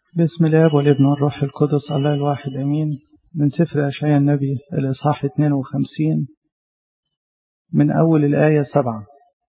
بسم الله والابن والروح القدس الله الواحد أمين من سفر أشعياء النبي الإصحاح 52 من أول الآية 7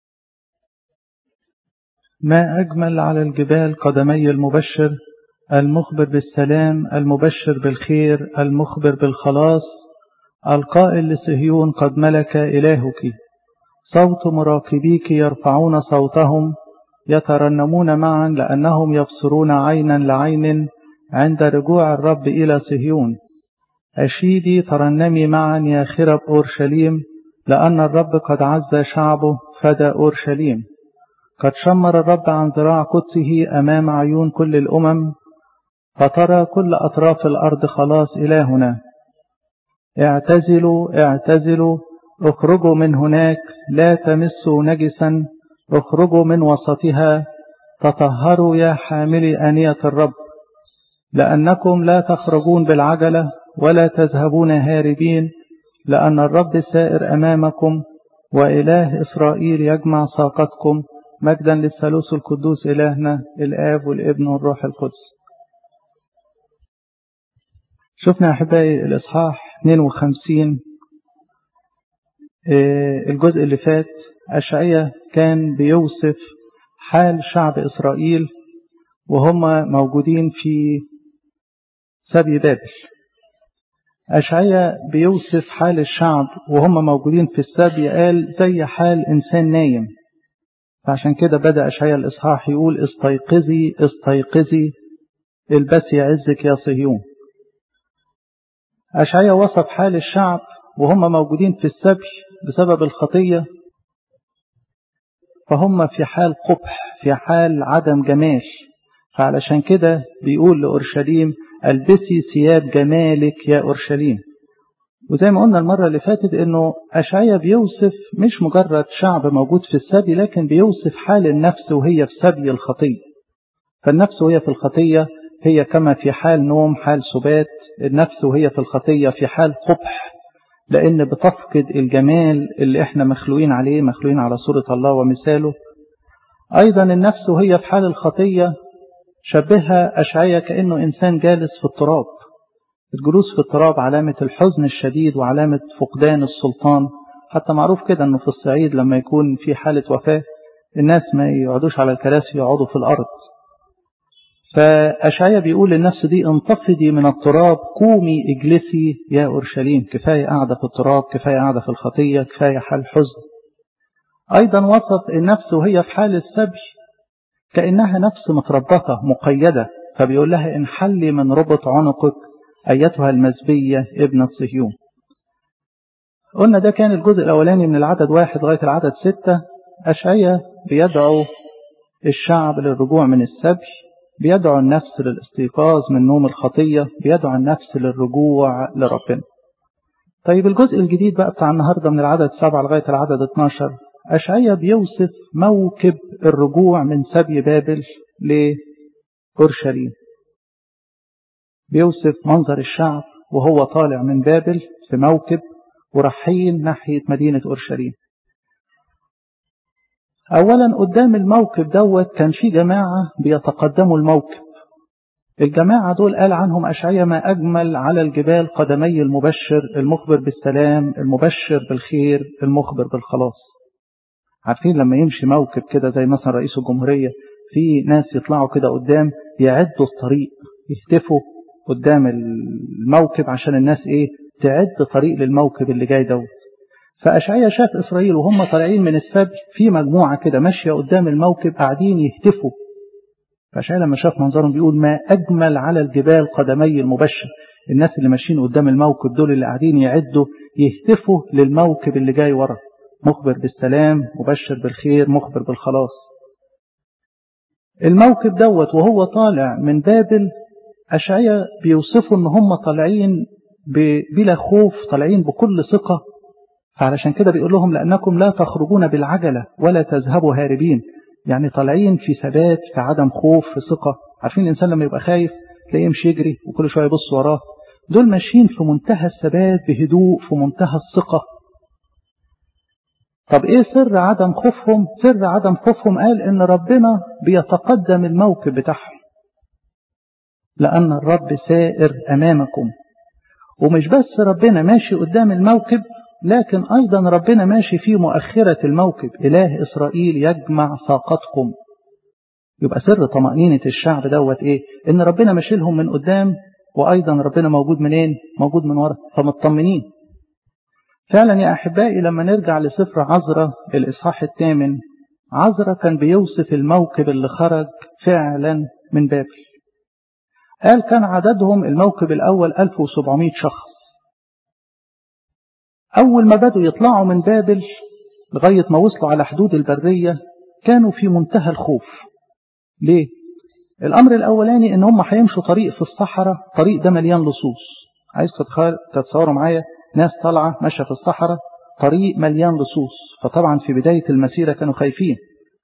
ما أجمل على الجبال قدمي المبشر المخبر بالسلام المبشر بالخير المخبر بالخلاص القائل لصهيون قد ملك إلهك صوت مراقبيك يرفعون صوتهم يترنمون معا لأنهم يبصرون عينا لعين عند رجوع الرب إلى صهيون أشيدي ترنمي معا يا خرب أورشليم لأن الرب قد عز شعبه فدى أورشليم قد شمر الرب عن ذراع قدسه أمام عيون كل الأمم فترى كل أطراف الأرض خلاص إلهنا اعتزلوا اعتزلوا اخرجوا من هناك لا تمسوا نجسا اخرجوا من وسطها تطهروا يا حاملي آنية الرب لأنكم لا تخرجون بالعجلة ولا تذهبون هاربين لأن الرب سائر أمامكم وإله إسرائيل يجمع ساقتكم مجدا للثالوث القدوس إلهنا الآب والابن والروح القدس شفنا أحبائي الإصحاح 52 الجزء اللي فات أشعية كان بيوصف حال شعب إسرائيل وهم موجودين في سبي بابل أشعية بيوصف حال الشعب وهم موجودين في السبي قال زي حال إنسان نايم فعشان كده بدأ أشعية الإصحاح يقول استيقظي استيقظي البسي عزك يا صهيون أشعية وصف حال الشعب وهم موجودين في السبي بسبب الخطية فهم في حال قبح في حال عدم جمال فعلشان كده بيقول لأورشليم البسي ثياب جمالك يا أورشليم وزي ما قلنا المرة اللي فاتت انه أشعية بيوصف مش مجرد شعب موجود في السبي لكن بيوصف حال النفس وهي في سبي الخطية فالنفس وهي في الخطية هي كما في حال نوم حال سبات النفس وهي في الخطية في حال قبح لأن بتفقد الجمال اللي احنا مخلوقين عليه مخلوقين على صورة الله ومثاله أيضا النفس وهي في حال الخطية شبهها أشعية كأنه إنسان جالس في التراب الجلوس في التراب علامة الحزن الشديد وعلامة فقدان السلطان حتى معروف كده أنه في الصعيد لما يكون في حالة وفاة الناس ما يقعدوش على الكراسي يقعدوا في الأرض فأشعية بيقول للنفس دي انتفضي من التراب قومي اجلسي يا أورشليم كفاية قاعدة في التراب كفاية قاعدة في الخطية كفاية حال حزن أيضا وصف النفس وهي في حال السبي كأنها نفس متربطة مقيدة فبيقول لها انحلي من ربط عنقك أيتها المزبية ابنة صهيون قلنا ده كان الجزء الأولاني من العدد واحد لغاية العدد ستة أشعية بيدعو الشعب للرجوع من السبي بيدعو النفس للاستيقاظ من نوم الخطية بيدعو النفس للرجوع لربنا طيب الجزء الجديد بقى بتاع النهاردة من العدد سبعة لغاية العدد 12 أشعية بيوصف موكب الرجوع من سبي بابل لأورشليم بيوصف منظر الشعب وهو طالع من بابل في موكب ورحين ناحية مدينة أورشليم أولا قدام الموكب دوت كان في جماعة بيتقدموا الموكب الجماعة دول قال عنهم أشعية ما أجمل على الجبال قدمي المبشر المخبر بالسلام المبشر بالخير المخبر بالخلاص عارفين لما يمشي موكب كده زي مثلا رئيس الجمهورية في ناس يطلعوا كده قدام يعدوا الطريق يهتفوا قدام الموكب عشان الناس ايه تعد طريق للموكب اللي جاي دوت فأشعية شاف إسرائيل وهم طالعين من السبي في مجموعة كده ماشية قدام الموكب قاعدين يهتفوا فأشعية لما شاف منظرهم بيقول ما أجمل على الجبال قدمي المبشر الناس اللي ماشيين قدام الموكب دول اللي قاعدين يعدوا يهتفوا للموكب اللي جاي ورا مخبر بالسلام مبشر بالخير مخبر بالخلاص الموكب دوت وهو طالع من بابل أشعية بيوصفوا ان هم طالعين بلا خوف طالعين بكل ثقة فعلشان كده بيقول لهم لأنكم لا تخرجون بالعجلة ولا تذهبوا هاربين يعني طالعين في ثبات في عدم خوف في ثقة عارفين الإنسان لما يبقى خايف تلاقيه يمشي يجري وكل شوية يبص وراه دول ماشيين في منتهى الثبات بهدوء في منتهى الثقة طب ايه سر عدم خوفهم سر عدم خوفهم قال ان ربنا بيتقدم الموكب بتاعهم لأن الرب سائر أمامكم ومش بس ربنا ماشي قدام الموكب لكن أيضا ربنا ماشي في مؤخرة الموكب إله إسرائيل يجمع ساقتكم يبقى سر طمأنينة الشعب دوت إيه إن ربنا ماشيلهم من قدام وأيضا ربنا موجود منين موجود من ورا فمطمنين فعلا يا أحبائي لما نرجع لسفر عزرة الإصحاح الثامن عزرة كان بيوصف الموكب اللي خرج فعلا من بابل قال كان عددهم الموكب الأول 1700 شخص أول ما بدوا يطلعوا من بابل لغاية ما وصلوا على حدود البرية كانوا في منتهى الخوف ليه؟ الأمر الأولاني إن هم هيمشوا طريق في الصحراء طريق ده مليان لصوص عايز تتصوروا معايا ناس طالعة ماشية في الصحراء طريق مليان لصوص فطبعا في بداية المسيرة كانوا خايفين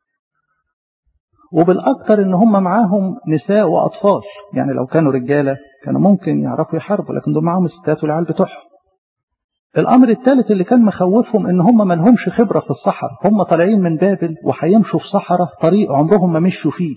وبالأكثر إن هم معاهم نساء وأطفال يعني لو كانوا رجالة كانوا ممكن يعرفوا يحاربوا لكن دول معاهم الستات والعيال بتوعهم الأمر الثالث اللي كان مخوفهم إن هم ملهمش خبرة في الصحراء هم طالعين من بابل وهيمشوا في صحراء طريق عمرهم ما مشوا فيه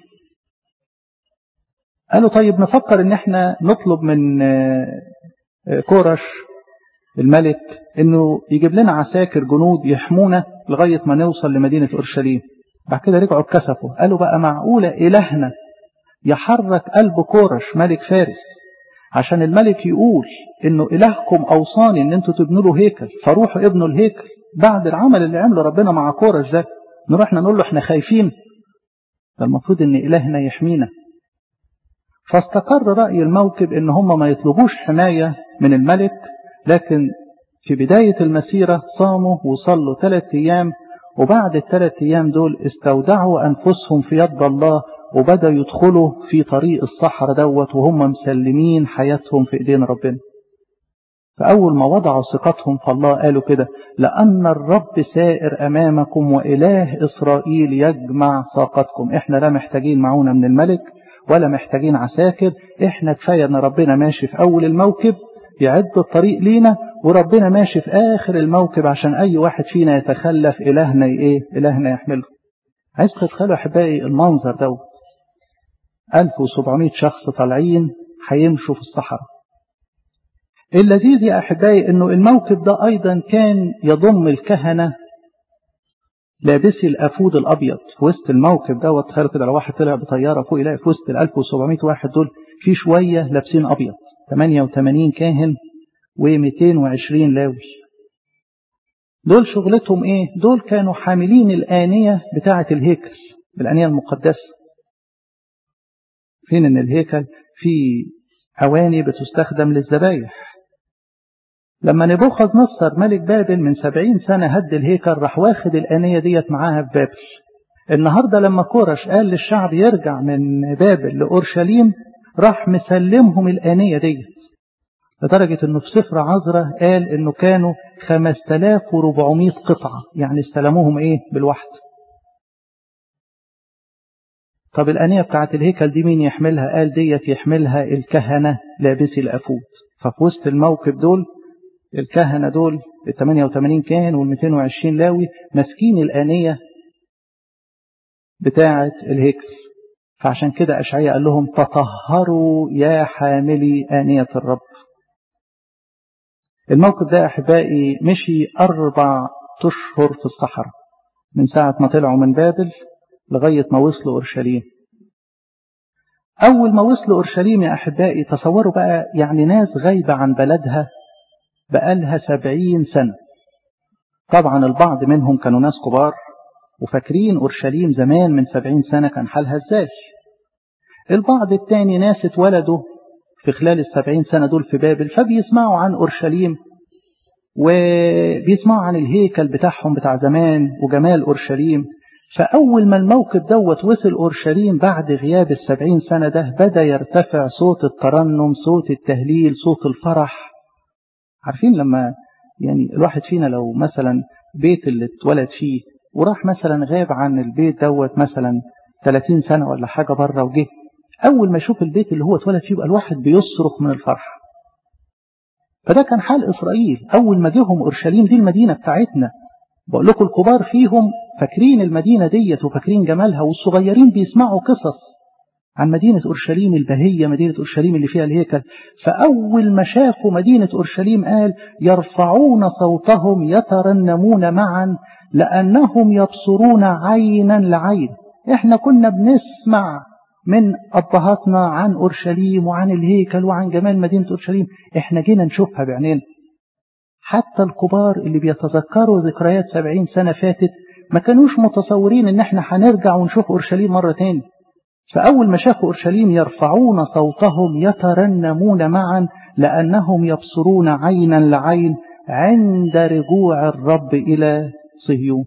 قالوا طيب نفكر إن احنا نطلب من كورش الملك إنه يجيب لنا عساكر جنود يحمونا لغاية ما نوصل لمدينة أورشليم بعد كده رجعوا اتكسفوا قالوا بقى معقولة إلهنا يحرك قلب كورش ملك فارس عشان الملك يقول انه الهكم اوصاني ان انتوا تبنوا له هيكل فروحوا ابنوا الهيكل بعد العمل اللي عمله ربنا مع كورش ده نروح احنا نقول له احنا خايفين ده المفروض ان الهنا يحمينا فاستقر رأي الموكب ان هم ما يطلبوش حماية من الملك لكن في بداية المسيرة صاموا وصلوا ثلاث ايام وبعد الثلاث ايام دول استودعوا انفسهم في يد الله وبدأ يدخلوا في طريق الصحراء دوت وهم مسلمين حياتهم في ايدين ربنا فأول ما وضعوا ثقتهم في الله قالوا كده لأن الرب سائر أمامكم وإله إسرائيل يجمع ساقتكم إحنا لا محتاجين معونة من الملك ولا محتاجين عساكر إحنا كفاية أن ربنا ماشي في أول الموكب يعد الطريق لينا وربنا ماشي في آخر الموكب عشان أي واحد فينا يتخلف إلهنا إيه إلهنا يحمله عايز تتخيلوا أحبائي المنظر دوت 1700 شخص طالعين هيمشوا في الصحراء اللذيذ يا أحبائي أنه الموكب ده أيضا كان يضم الكهنة لابسي الأفود الأبيض في وسط الموكب ده وتخيل كده لو واحد طلع بطيارة فوق يلاقي في وسط ال 1700 واحد دول في شوية لابسين أبيض 88 كاهن و220 لاوي دول شغلتهم إيه؟ دول كانوا حاملين الآنية بتاعة الهيكل الآنية المقدسة فين إن الهيكل في أواني بتستخدم للذبايح لما نبوخذ نصر ملك بابل من سبعين سنة هد الهيكل راح واخد الآنية ديت معاها في بابل النهاردة لما كورش قال للشعب يرجع من بابل لأورشليم راح مسلمهم الآنية ديت لدرجة انه في سفر عزرة قال انه كانوا 5400 قطعة يعني استلموهم ايه بالواحد طب الآنية بتاعت الهيكل دي مين يحملها قال ديت يحملها الكهنة لابسي الأفود ففي وسط الموكب دول الكهنة دول ال 88 كاهن وال 220 لاوي ماسكين الآنية بتاعة الهيكل فعشان كده أشعياء قال لهم تطهروا يا حاملي آنية الرب الموقف ده أحبائي مشي أربع أشهر في الصحراء من ساعة ما طلعوا من بابل لغاية ما وصلوا أورشليم أول ما وصلوا أورشليم يا أحبائي تصوروا بقى يعني ناس غايبة عن بلدها بقالها سبعين سنة طبعا البعض منهم كانوا ناس كبار وفاكرين أورشليم زمان من سبعين سنة كان حالها ازاي البعض التاني ناس اتولدوا في خلال السبعين سنة دول في بابل فبيسمعوا عن أورشليم وبيسمعوا عن الهيكل بتاعهم بتاع زمان وجمال أورشليم فأول ما الموقف دوت وصل أورشليم بعد غياب السبعين سنة ده بدأ يرتفع صوت الترنم صوت التهليل صوت الفرح عارفين لما يعني الواحد فينا لو مثلا بيت اللي اتولد فيه وراح مثلا غاب عن البيت دوت مثلا 30 سنة ولا حاجة بره وجه أول ما يشوف البيت اللي هو اتولد فيه يبقى الواحد بيصرخ من الفرح فده كان حال إسرائيل أول ما جيهم أورشليم دي المدينة بتاعتنا بقول لكم الكبار فيهم فاكرين المدينة ديت وفاكرين جمالها والصغيرين بيسمعوا قصص عن مدينة أورشليم البهية مدينة أورشليم اللي فيها الهيكل فأول ما شافوا مدينة أورشليم قال يرفعون صوتهم يترنمون معا لأنهم يبصرون عينا لعين احنا كنا بنسمع من أبهاتنا عن أورشليم وعن الهيكل وعن جمال مدينة أورشليم احنا جينا نشوفها بعينينا حتى الكبار اللي بيتذكروا ذكريات سبعين سنة فاتت ما كانوش متصورين ان احنا هنرجع ونشوف أورشليم مرة تاني فأول ما شافوا أورشليم يرفعون صوتهم يترنمون معا لأنهم يبصرون عينا لعين عند رجوع الرب إلى صهيون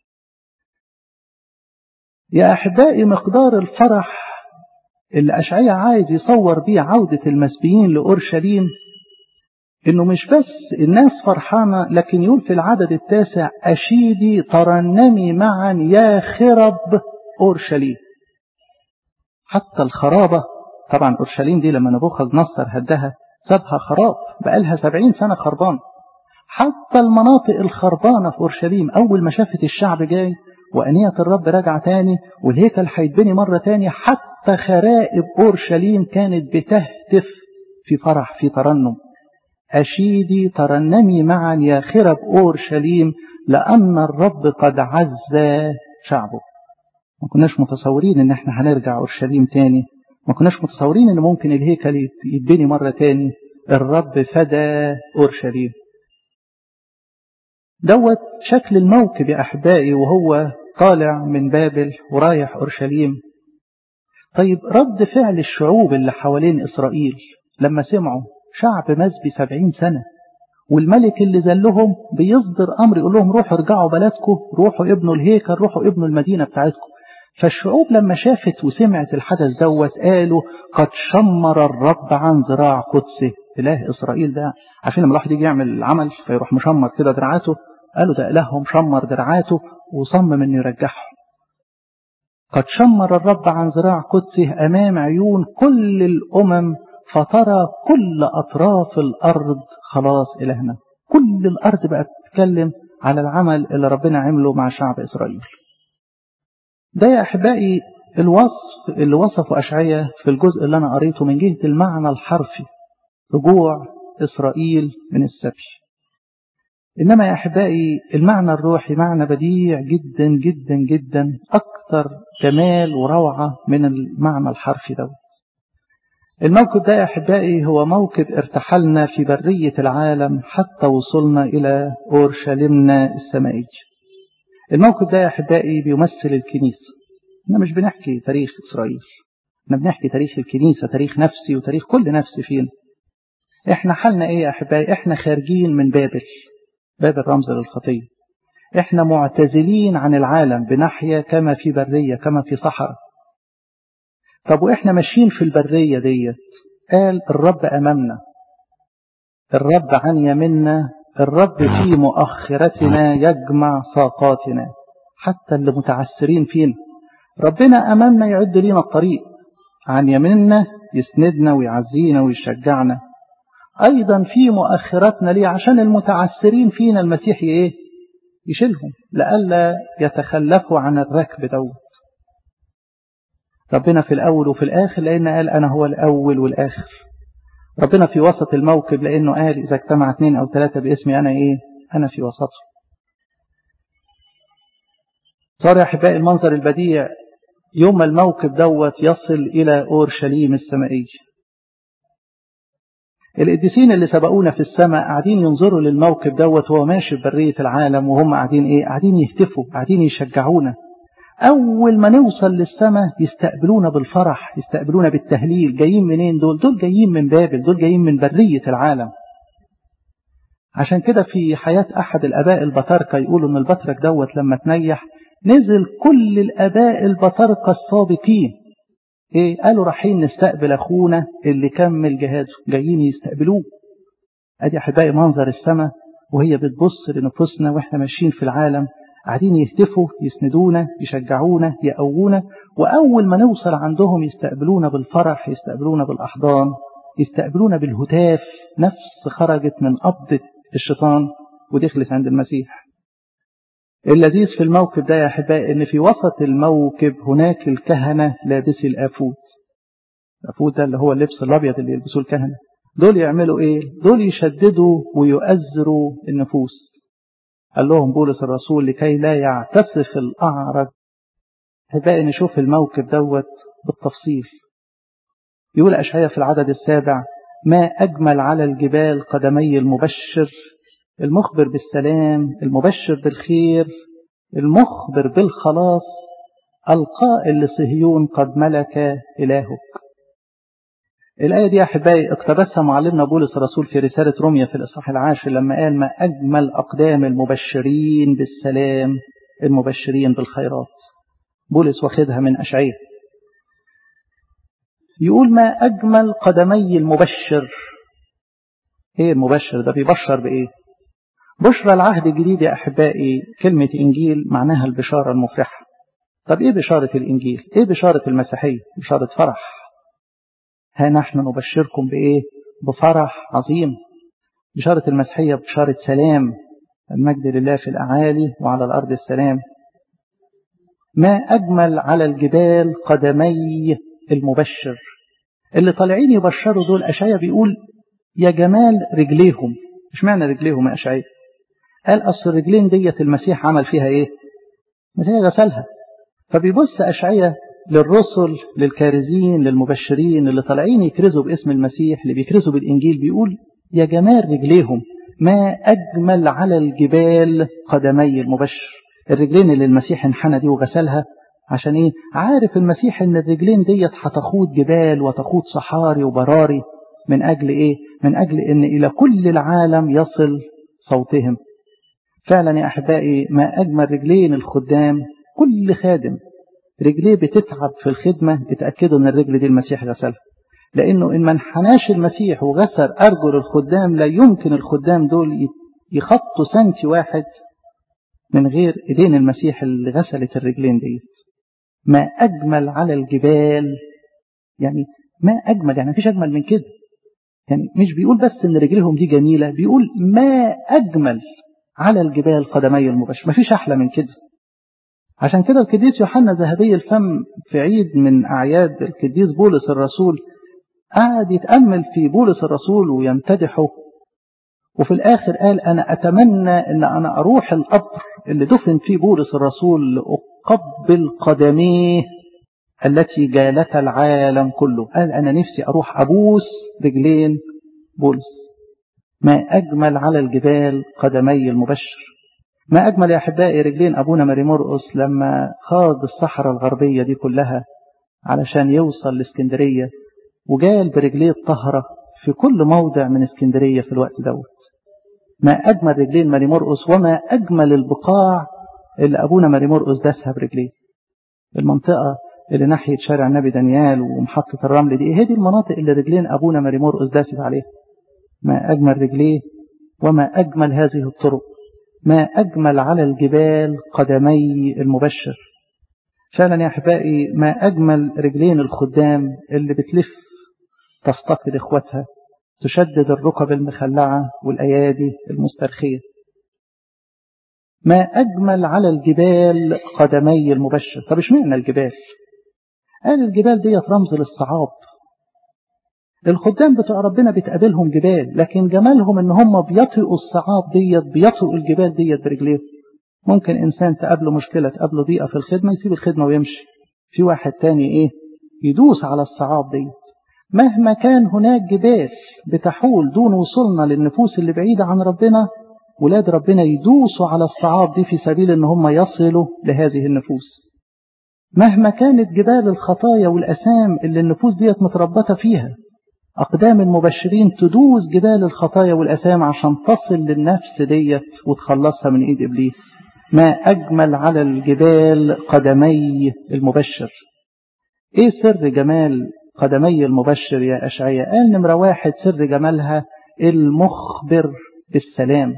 يا أحبائي مقدار الفرح اللي أشعية عايز يصور بيه عودة المسبيين لأورشليم إنه مش بس الناس فرحانة لكن يقول في العدد التاسع أشيدي ترنمي معا يا خرب أورشليم حتى الخرابة طبعا أورشليم دي لما نبوخذ نصر هدها سابها خراب بقالها سبعين سنة خربان حتى المناطق الخربانة في أورشليم أول ما شافت الشعب جاي وأنية الرب راجعة تاني والهيكل هيتبني مرة تاني حتى خرائب أورشليم كانت بتهتف في فرح في ترنم أشيدي ترنمي معا يا خرب أورشليم لأن الرب قد عز شعبه ما كناش متصورين ان احنا هنرجع اورشليم تاني ما كناش متصورين ان ممكن الهيكل يتبني مرة تاني الرب فدى اورشليم دوت شكل الموكب يا احبائي وهو طالع من بابل ورايح اورشليم طيب رد فعل الشعوب اللي حوالين اسرائيل لما سمعوا شعب مسبي سبعين سنة والملك اللي زلهم بيصدر امر يقول لهم روحوا ارجعوا بلدكم روحوا ابنوا الهيكل روحوا ابنوا المدينة بتاعتكم فالشعوب لما شافت وسمعت الحدث دوت قالوا قد شمر الرب عن ذراع قدسه إله إسرائيل ده عشان لما الواحد يجي يعمل العمل فيروح مشمر كده دراعاته قالوا ده إلههم شمر دراعاته وصمم إنه يرجعهم قد شمر الرب عن ذراع قدسه أمام عيون كل الأمم فترى كل أطراف الأرض خلاص إلهنا كل الأرض بقت تتكلم على العمل اللي ربنا عمله مع شعب إسرائيل ده يا أحبائي الوصف اللي وصفه أشعية في الجزء اللي أنا قريته من جهة المعنى الحرفي رجوع إسرائيل من السبي إنما يا أحبائي المعنى الروحي معنى بديع جدا جدا جدا أكثر جمال وروعة من المعنى الحرفي دوت الموكب ده يا أحبائي هو موكب ارتحلنا في برية العالم حتى وصلنا إلى أورشليمنا السمائية الموقف ده يا أحبائي بيمثل الكنيسة احنا مش بنحكي تاريخ إسرائيل احنا بنحكي تاريخ الكنيسة تاريخ نفسي وتاريخ كل نفس فينا احنا حالنا ايه يا أحبائي احنا خارجين من بابل بابل رمز للخطية احنا معتزلين عن العالم بنحيا كما في برية كما في صحراء طب واحنا ماشيين في البرية ديت قال الرب أمامنا الرب عن يمنا الرب في مؤخرتنا يجمع ساقاتنا حتى اللي متعسرين فينا ربنا أمامنا يعد لنا الطريق عن يميننا يسندنا ويعزينا ويشجعنا أيضا في مؤخرتنا ليه عشان المتعسرين فينا المسيح إيه يشيلهم لألا يتخلفوا عن الركب دوت ربنا في الأول وفي الآخر لأن قال أنا هو الأول والآخر ربنا في وسط الموكب لأنه قال إذا اجتمع اثنين أو ثلاثة باسمي أنا إيه أنا في وسطهم صار يا أحبائي المنظر البديع يوم الموكب دوت يصل إلى أورشليم السمائية القديسين اللي سبقونا في السماء قاعدين ينظروا للموكب دوت وهو ماشي في برية العالم وهم قاعدين إيه قاعدين يهتفوا قاعدين يشجعونا أول ما نوصل للسماء يستقبلونا بالفرح يستقبلونا بالتهليل جايين منين دول دول جايين من بابل دول جايين من برية العالم عشان كده في حياة أحد الأباء البطاركة يقولوا إن البطرك دوت لما تنيح نزل كل الأباء البطاركة السابقين إيه قالوا رايحين نستقبل أخونا اللي كمل جهازه جايين يستقبلوه أدي أحبائي منظر السماء وهي بتبص لنفوسنا وإحنا ماشيين في العالم قاعدين يهتفوا يسندونا يشجعونا يقوونا وأول ما نوصل عندهم يستقبلونا بالفرح يستقبلونا بالأحضان يستقبلونا بالهتاف نفس خرجت من قبضة الشيطان ودخلت عند المسيح اللذيذ في الموكب ده يا أحبائي إن في وسط الموكب هناك الكهنة لابسي الآفود الأفود ده اللي هو اللبس الأبيض اللي يلبسوه الكهنة دول يعملوا إيه؟ دول يشددوا ويؤزروا النفوس قال لهم بولس الرسول لكي لا يعتسف الأعرج هتلاقي نشوف الموكب دوت بالتفصيل يقول أشعيا في العدد السابع ما أجمل على الجبال قدمي المبشر المخبر بالسلام المبشر بالخير المخبر بالخلاص القائل لصهيون قد ملك إلهك الآية دي أحبائي اقتبسها معلمنا بولس الرسول في رسالة روميا في الإصحاح العاشر لما قال ما أجمل أقدام المبشرين بالسلام المبشرين بالخيرات بولس واخدها من أشعية يقول ما أجمل قدمي المبشر إيه المبشر ده بيبشر بإيه بشرى العهد الجديد يا أحبائي كلمة إنجيل معناها البشارة المفرحة طب إيه بشارة الإنجيل إيه بشارة المسيحية بشارة فرح ها نحن نبشركم بإيه بفرح عظيم بشارة المسيحية بشارة سلام المجد لله في الأعالي وعلى الأرض السلام ما أجمل على الجبال قدمي المبشر اللي طالعين يبشروا دول أشعيا بيقول يا جمال رجليهم مش معنى رجليهم يا أشعيا قال أصل الرجلين ديت المسيح عمل فيها إيه المسيح غسلها فبيبص أشعيا للرسل للكارزين للمبشرين اللي طالعين يكرزوا باسم المسيح اللي بيكرزوا بالإنجيل بيقول يا جمال رجليهم ما أجمل على الجبال قدمي المبشر الرجلين اللي المسيح انحنى دي وغسلها عشان ايه عارف المسيح ان الرجلين ديت هتخوض جبال وتخوض صحاري وبراري من اجل ايه من اجل ان الى كل العالم يصل صوتهم فعلا يا احبائي ما اجمل رجلين الخدام كل خادم رجليه بتتعب في الخدمة اتأكدوا ان الرجل دي المسيح غسلها لانه ان ما انحناش المسيح وغسل ارجل الخدام لا يمكن الخدام دول يخطوا سنتي واحد من غير ايدين المسيح اللي غسلت الرجلين دي ما اجمل على الجبال يعني ما اجمل يعني مفيش اجمل من كده يعني مش بيقول بس ان رجلهم دي جميله بيقول ما اجمل على الجبال قدمي المبشر مفيش احلى من كده عشان كده القديس يوحنا ذهبي الفم في عيد من اعياد القديس بولس الرسول قعد يتامل في بولس الرسول ويمتدحه وفي الآخر قال أنا أتمنى أن أنا أروح القبر اللي دفن فيه بولس الرسول لأقبل قدميه التي جالت العالم كله قال أنا نفسي أروح أبوس رجلين بولس ما أجمل على الجبال قدمي المبشر ما أجمل يا أحبائي رجلين أبونا ماري مرقس لما خاض الصحراء الغربية دي كلها علشان يوصل لاسكندرية وجال برجليه الطهرة في كل موضع من اسكندرية في الوقت دوت ما أجمل رجلين ماري مرقس وما أجمل البقاع اللي أبونا ماري مرقس داسها برجليه المنطقة اللي ناحية شارع النبي دانيال ومحطة الرمل دي هي دي المناطق اللي رجلين أبونا ماري مرقس داست عليها ما أجمل رجليه وما أجمل هذه الطرق ما أجمل على الجبال قدمي المبشر فعلا يا أحبائي ما أجمل رجلين الخدام اللي بتلف تفتقد إخواتها تشدد الركب المخلعة والأيادي المسترخية ما أجمل على الجبال قدمي المبشر طب اشمعنى الجبال قال الجبال ديت رمز للصعاب الخدام بتوع ربنا بتقابلهم جبال لكن جمالهم ان هم بيطئوا الصعاب ديت بيطئوا الجبال ديت برجليهم ممكن انسان تقابله مشكلة تقابله ضيقة في الخدمة يسيب الخدمة ويمشي في واحد تاني ايه يدوس على الصعاب ديت مهما كان هناك جبال بتحول دون وصولنا للنفوس اللي بعيدة عن ربنا ولاد ربنا يدوسوا على الصعاب دي في سبيل ان هم يصلوا لهذه النفوس مهما كانت جبال الخطايا والأسام اللي النفوس ديت متربطة فيها أقدام المبشرين تدوس جبال الخطايا والأسام عشان تصل للنفس ديت وتخلصها من إيد إبليس ما أجمل على الجبال قدمي المبشر إيه سر جمال قدمي المبشر يا أشعية قال نمرة واحد سر جمالها المخبر بالسلام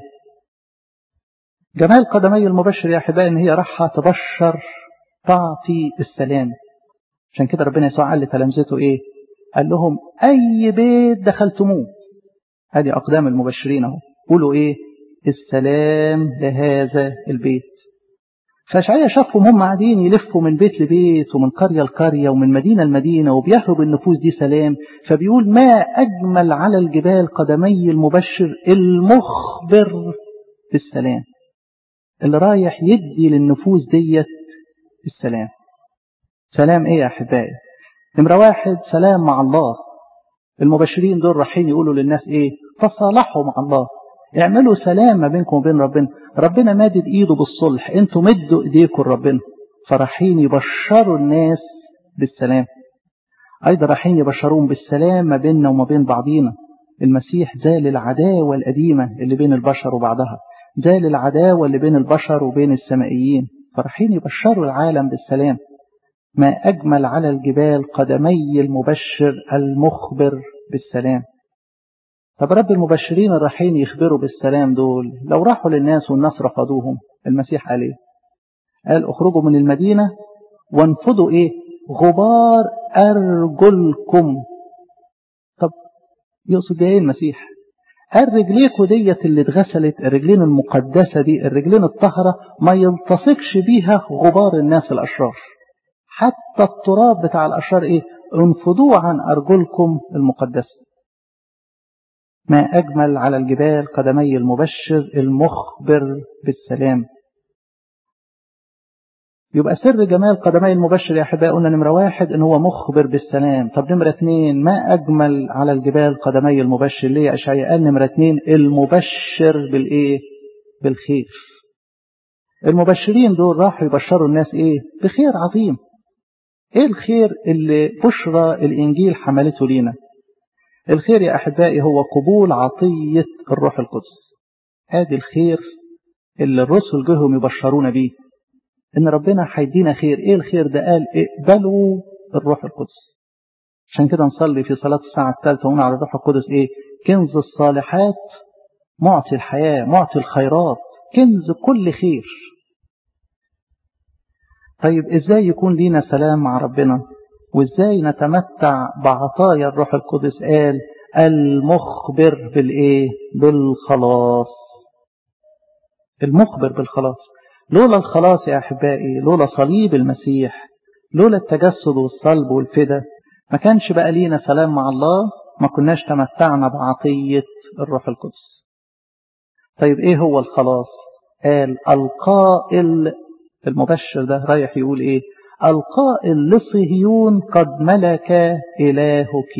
جمال قدمي المبشر يا أحبائي إن هي راحة تبشر تعطي السلام عشان كده ربنا يسوع قال لتلامذته إيه قال لهم أي بيت دخلتموه هذه أقدام المبشرين اهو قولوا إيه السلام لهذا البيت فاشعيا شافهم هم قاعدين يلفوا من بيت لبيت ومن قرية لقرية ومن مدينة لمدينة وبيهرب النفوس دي سلام فبيقول ما أجمل على الجبال قدمي المبشر المخبر بالسلام اللي رايح يدي للنفوس ديت السلام سلام ايه يا احبائي نمرة واحد سلام مع الله المبشرين دول رايحين يقولوا للناس ايه تصالحوا مع الله اعملوا سلام ما بينكم وبين ربنا ربنا مادد ايده بالصلح انتوا مدوا ايديكم لربنا فرايحين يبشروا الناس بالسلام ايضا رايحين يبشرون بالسلام ما بيننا وما بين بعضينا المسيح زال العداوة القديمة اللي بين البشر وبعضها زال العداوة اللي بين البشر وبين السمائيين فرايحين يبشروا العالم بالسلام ما أجمل على الجبال قدمي المبشر المخبر بالسلام طب رب المبشرين الرايحين يخبروا بالسلام دول لو راحوا للناس والناس رفضوهم المسيح قال ايه قال اخرجوا من المدينة وانفضوا ايه غبار أرجلكم طب يقصد ايه المسيح قال رجليكوا ديت اللي اتغسلت الرجلين المقدسة دي الرجلين الطهرة ما يلتصقش بيها غبار الناس الأشرار حتى التراب بتاع الأشرار ايه انفضوه عن أرجلكم المقدسة ما أجمل على الجبال قدمي المبشر المخبر بالسلام يبقى سر جمال قدمي المبشر يا أحبائي قلنا نمرة واحد إن هو مخبر بالسلام طب نمرة اتنين ما أجمل على الجبال قدمي المبشر ليه يا أشعياء قال نمرة اتنين المبشر بالإيه بالخير المبشرين دول راحوا يبشروا الناس إيه بخير عظيم إيه الخير اللي بشرى الإنجيل حملته لينا الخير يا أحبائي هو قبول عطية الروح القدس هذه الخير اللي الرسل جهم يبشرونا بيه إن ربنا هيدينا خير إيه الخير ده قال اقبلوا الروح القدس عشان كده نصلي في صلاة الساعة الثالثة ونقول على الروح القدس إيه كنز الصالحات معطي الحياة معطي الخيرات كنز كل خير طيب إزاي يكون لينا سلام مع ربنا وإزاي نتمتع بعطايا الروح القدس قال المخبر بالإيه بالخلاص المخبر بالخلاص لولا الخلاص يا أحبائي لولا صليب المسيح لولا التجسد والصلب والفدا ما كانش بقى لينا سلام مع الله ما كناش تمتعنا بعطية الروح القدس طيب ايه هو الخلاص قال القائل المبشر ده رايح يقول ايه القائل لصهيون قد ملك إلهك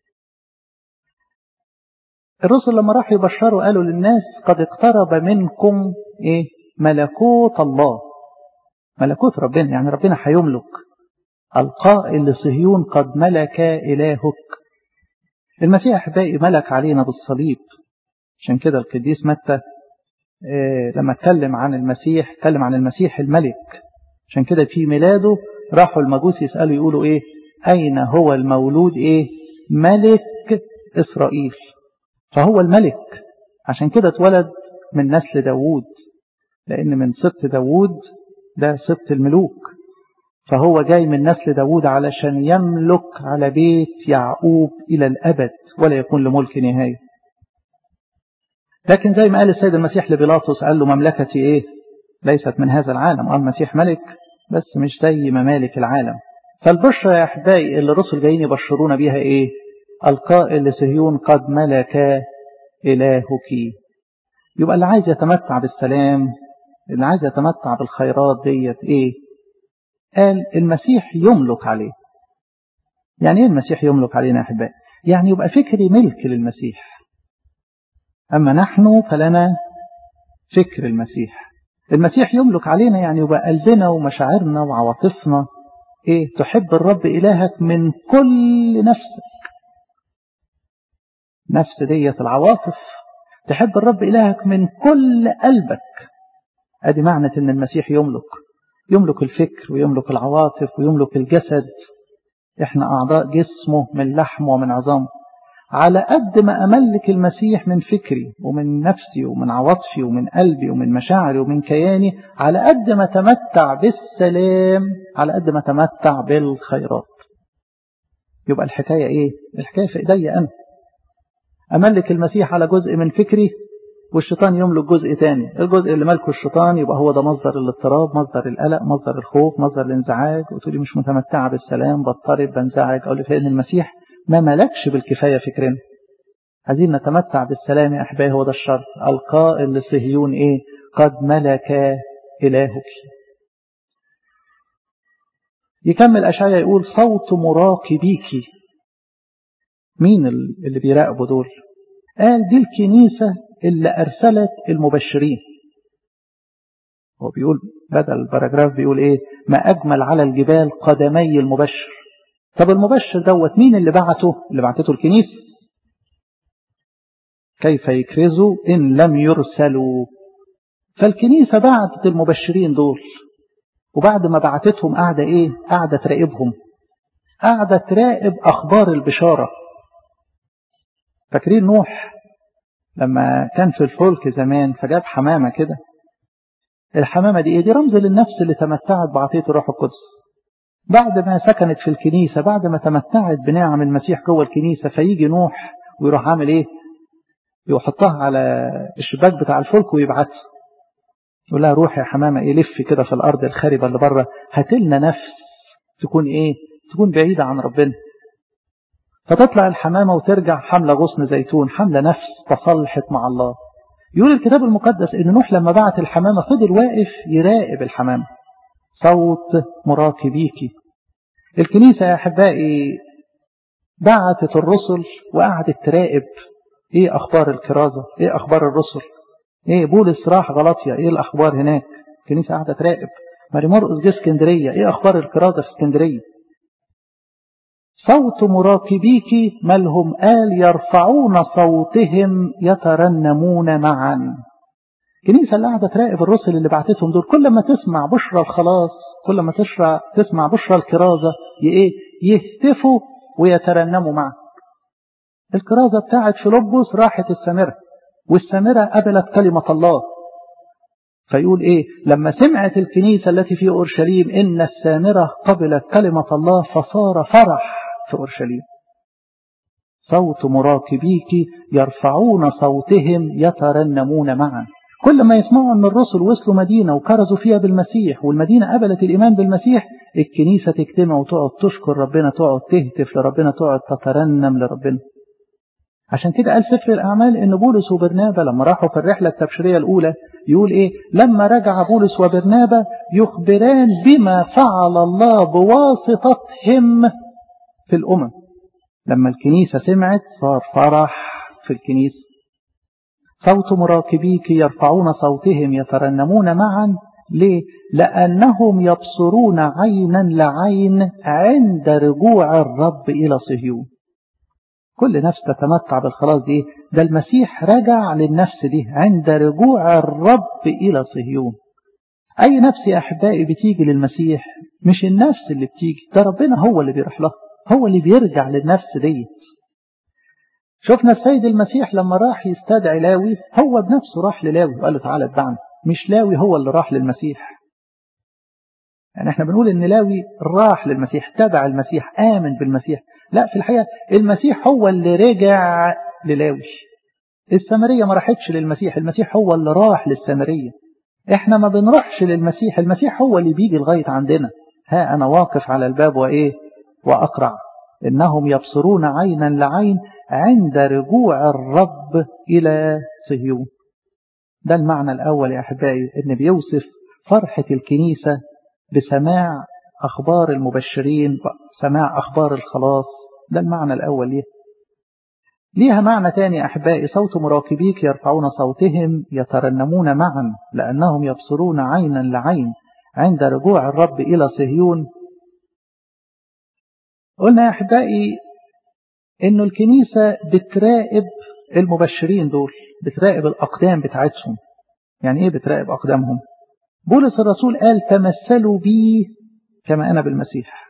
الرسل لما راحوا يبشروا قالوا للناس قد اقترب منكم ايه ملكوت الله ملكوت ربنا يعني ربنا هيملك القائل لصهيون قد ملك إلهك المسيح أحبائي ملك علينا بالصليب عشان كده القديس متى إيه لما اتكلم عن المسيح اتكلم عن المسيح الملك عشان كده في ميلاده راحوا المجوس يسألوا يقولوا ايه أين هو المولود ايه ملك إسرائيل فهو الملك عشان كده اتولد من نسل داوود لأن من سبط داوود ده سبط الملوك فهو جاي من نسل داوود علشان يملك على بيت يعقوب إلى الأبد ولا يكون لملك نهاية لكن زي ما قال السيد المسيح لبيلاطس قال له مملكتي ايه ليست من هذا العالم قال المسيح ملك بس مش زي ممالك العالم فالبشرى يا أحبائي اللي الرسل جايين يبشرونا بيها ايه القائل لصهيون قد ملك إلهك يبقى اللي عايز يتمتع بالسلام اللي عايز يتمتع بالخيرات ديت ايه قال المسيح يملك عليه يعني ايه المسيح يملك علينا يا احبائي يعني يبقى فكري ملك للمسيح اما نحن فلنا فكر المسيح المسيح يملك علينا يعني يبقى قلبنا ومشاعرنا وعواطفنا ايه تحب الرب الهك من كل نفسك نفس ديت العواطف تحب الرب إلهك من كل قلبك ادي معنى ان المسيح يملك يملك الفكر ويملك العواطف ويملك الجسد احنا اعضاء جسمه من لحمه ومن عظامه على قد ما املك المسيح من فكري ومن نفسي ومن عواطفي ومن قلبي ومن مشاعري ومن كياني على قد ما تمتع بالسلام على قد ما تمتع بالخيرات يبقى الحكاية ايه الحكاية في ايدي انا املك المسيح على جزء من فكري والشيطان يملك جزء تاني الجزء اللي ملكه الشيطان يبقى هو ده مصدر الاضطراب مصدر القلق مصدر الخوف مصدر الانزعاج وتقولي مش متمتعة بالسلام بضطرب بنزعج أقول لك لأن المسيح ما ملكش بالكفاية فكرنا عايزين نتمتع بالسلام يا أحبائي هو ده الشرط القائل لصهيون إيه قد ملك إلهك يكمل أشعيا يقول صوت مراقبيك مين اللي بيراقبوا دول قال دي الكنيسة اللي أرسلت المبشرين هو بيقول بدل الباراجراف بيقول إيه ما أجمل على الجبال قدمي المبشر طب المبشر دوت مين اللي بعته اللي بعتته الكنيسة كيف يكرزوا إن لم يرسلوا فالكنيسة بعتت المبشرين دول وبعد ما بعتتهم قاعدة إيه قاعدة تراقبهم قاعدة تراقب أخبار البشارة فاكرين نوح لما كان في الفلك زمان فجاب حمامة كده الحمامة دي إيه دي رمز للنفس اللي تمتعت بعطية الروح القدس بعد ما سكنت في الكنيسة بعد ما تمتعت بنعم المسيح جوه الكنيسة فيجي نوح ويروح عامل إيه يحطها على الشباك بتاع الفلك ويبعتها يقول لها روحي يا حمامة ايه لف كده في الأرض الخاربة اللي بره هاتلنا نفس تكون ايه تكون بعيدة عن ربنا فتطلع الحمامة وترجع حملة غصن زيتون حملة نفس تصلحت مع الله يقول الكتاب المقدس ان نوح لما بعت الحمامة فضل واقف يراقب الحمامة صوت مراقبيكي الكنيسة يا أحبائي بعتت الرسل وقعدت تراقب ايه أخبار الكرازة ايه أخبار الرسل ايه بولس راح غلطيا ايه الاخبار هناك الكنيسه قاعده تراقب ماري مرقس جه اسكندريه ايه اخبار الكرازه في اسكندريه صوت مراقبيك مالهم قال يرفعون صوتهم يترنمون معا الكنيسه اللي قاعده تراقب الرسل اللي بعتتهم دول كل ما تسمع بشرى الخلاص كل ما تشرع تسمع بشرى الكرازه ايه يهتفوا ويترنموا معا الكرازه بتاعت فيلبس راحت السامره والسامرة قبلت كلمة الله فيقول إيه لما سمعت الكنيسة التي في أورشليم إن السامرة قبلت كلمة الله فصار فرح في أورشليم صوت مراقبيك يرفعون صوتهم يترنمون معا كل ما يسمعوا أن الرسل وصلوا مدينة وكرزوا فيها بالمسيح والمدينة قبلت الإيمان بالمسيح الكنيسة تجتمع وتقعد تشكر ربنا تقعد تهتف لربنا تقعد تترنم لربنا عشان كده قال سفر الأعمال إن بولس وبرنابا لما راحوا في الرحلة التبشيرية الأولى يقول إيه لما رجع بولس وبرنابا يخبران بما فعل الله بواسطتهم في الأمم لما الكنيسة سمعت صار فرح في الكنيسة صوت مراكبيك يرفعون صوتهم يترنمون معا ليه؟ لأنهم يبصرون عينا لعين عند رجوع الرب إلى صهيون كل نفس تتمتع بالخلاص دي ده المسيح رجع للنفس دي عند رجوع الرب إلى صهيون أي نفس يا أحبائي بتيجي للمسيح مش النفس اللي بتيجي ده ربنا هو اللي بيروح لها هو اللي بيرجع للنفس دي شفنا السيد المسيح لما راح يستدعي لاوي هو بنفسه راح للاوي وقال له تعالى اتبعني مش لاوي هو اللي راح للمسيح يعني احنا بنقول ان لاوي راح للمسيح تبع المسيح آمن بالمسيح لا في الحقيقة المسيح هو اللي رجع للاوي السامرية ما راحتش للمسيح المسيح هو اللي راح للسامرية احنا ما بنروحش للمسيح المسيح هو اللي بيجي لغاية عندنا ها انا واقف على الباب وايه واقرع انهم يبصرون عينا لعين عند رجوع الرب الى صهيون ده المعنى الاول يا احبائي ان بيوصف فرحة الكنيسة بسماع اخبار المبشرين سماع اخبار الخلاص ده المعنى الاول ليه ليها معنى تاني أحبائي صوت مراقبيك يرفعون صوتهم يترنمون معا لأنهم يبصرون عينا لعين عند رجوع الرب إلى صهيون قلنا يا أحبائي إنه الكنيسة بتراقب المبشرين دول بتراقب الأقدام بتاعتهم يعني إيه بتراقب أقدامهم بولس الرسول قال تمثلوا بي كما أنا بالمسيح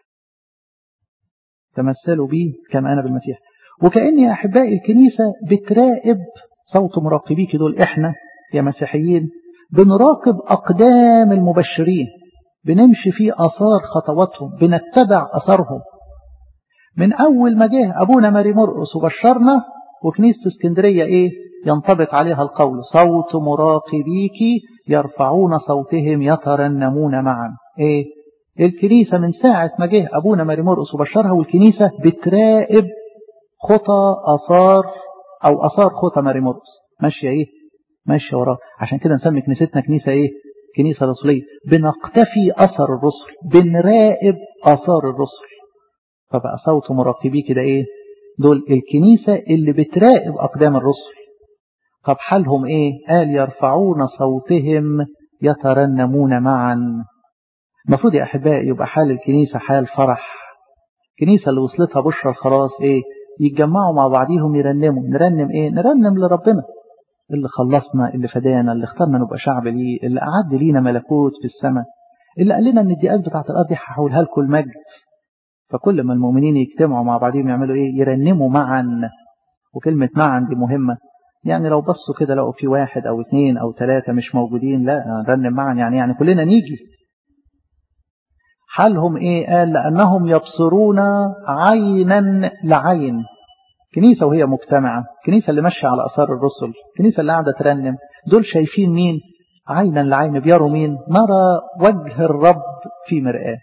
تمثلوا بي كما أنا بالمسيح وكأن يا أحبائي الكنيسة بتراقب صوت مراقبيك دول إحنا يا مسيحيين بنراقب أقدام المبشرين بنمشي في أثار خطواتهم بنتبع أثرهم من أول ما جه أبونا ماري مرقس وبشرنا وكنيسة اسكندرية إيه ينطبق عليها القول صوت مراقبيك يرفعون صوتهم يترنمون معا ايه الكنيسة من ساعة ما جه أبونا ماري مرقس وبشرها والكنيسة بتراقب خطى أثار أو أثار خطى ماري مرقس ماشية إيه ماشية وراه عشان كده نسمي كنيستنا كنيسة إيه كنيسة رسولية بنقتفي أثر الرسل بنراقب آثار الرسل فبقى صوت مراقبي كده إيه دول الكنيسة اللي بتراقب أقدام الرسل طب حالهم إيه قال يرفعون صوتهم يترنمون معا المفروض يا أحبائي يبقى حال الكنيسة حال فرح الكنيسة اللي وصلتها بشرى الخلاص إيه يتجمعوا مع بعضيهم يرنموا نرنم إيه نرنم لربنا اللي خلصنا اللي فدانا اللي اخترنا نبقى شعب ليه اللي أعد لينا ملكوت في السماء اللي قال لنا ان الدقات بتاعت الارض هحولها لكم المجد فكل ما المؤمنين يجتمعوا مع بعضهم يعملوا ايه يرنموا معا وكلمة معا دي مهمة يعني لو بصوا كده لقوا في واحد او اثنين او ثلاثة مش موجودين لا نرنم معا يعني يعني كلنا نيجي حالهم ايه قال لانهم يبصرون عينا لعين كنيسة وهي مجتمعة كنيسة اللي ماشية على أثار الرسل كنيسة اللي قاعدة ترنم دول شايفين مين عينا لعين بيروا مين نرى وجه الرب في مرآة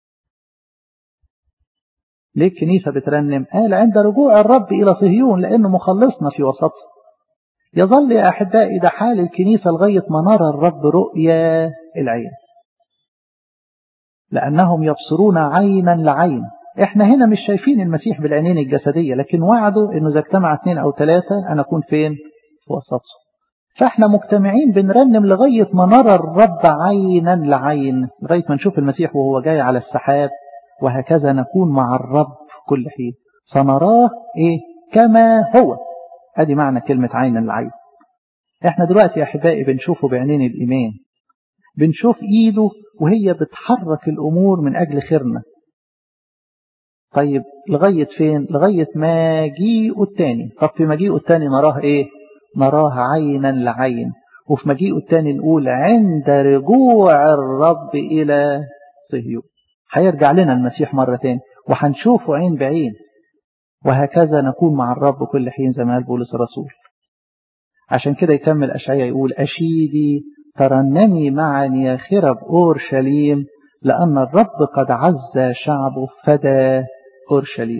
ليه الكنيسة بترنم قال عند رجوع الرب إلى صهيون لأنه مخلصنا في وسطه يظل يا أحبائي ده حال الكنيسة لغاية ما نرى الرب رؤيا العين لأنهم يبصرون عينا لعين احنا هنا مش شايفين المسيح بالعينين الجسدية لكن وعده انه اذا اجتمع اثنين او ثلاثة انا اكون فين في وسطهم فاحنا مجتمعين بنرنم لغاية ما نرى الرب عينا لعين لغاية ما نشوف المسيح وهو جاي على السحاب وهكذا نكون مع الرب كل حين سنراه ايه كما هو ادي معنى كلمة عينا لعين احنا دلوقتي يا احبائي بنشوفه بعينين الايمان بنشوف ايده وهي بتحرك الامور من اجل خيرنا طيب لغاية فين لغاية مجيئه التاني طب في مجيئه التاني نراه ايه نراه عينا لعين وفي مجيئه التاني نقول عند رجوع الرب إلى صهيون هيرجع لنا المسيح مرة تاني وهنشوفه عين بعين وهكذا نكون مع الرب كل حين زي ما قال بولس الرسول عشان كده يكمل أشعياء يقول أشيدي ترنمي معا يا خرب أورشليم لأن الرب قد عز شعبه فدى أورشليم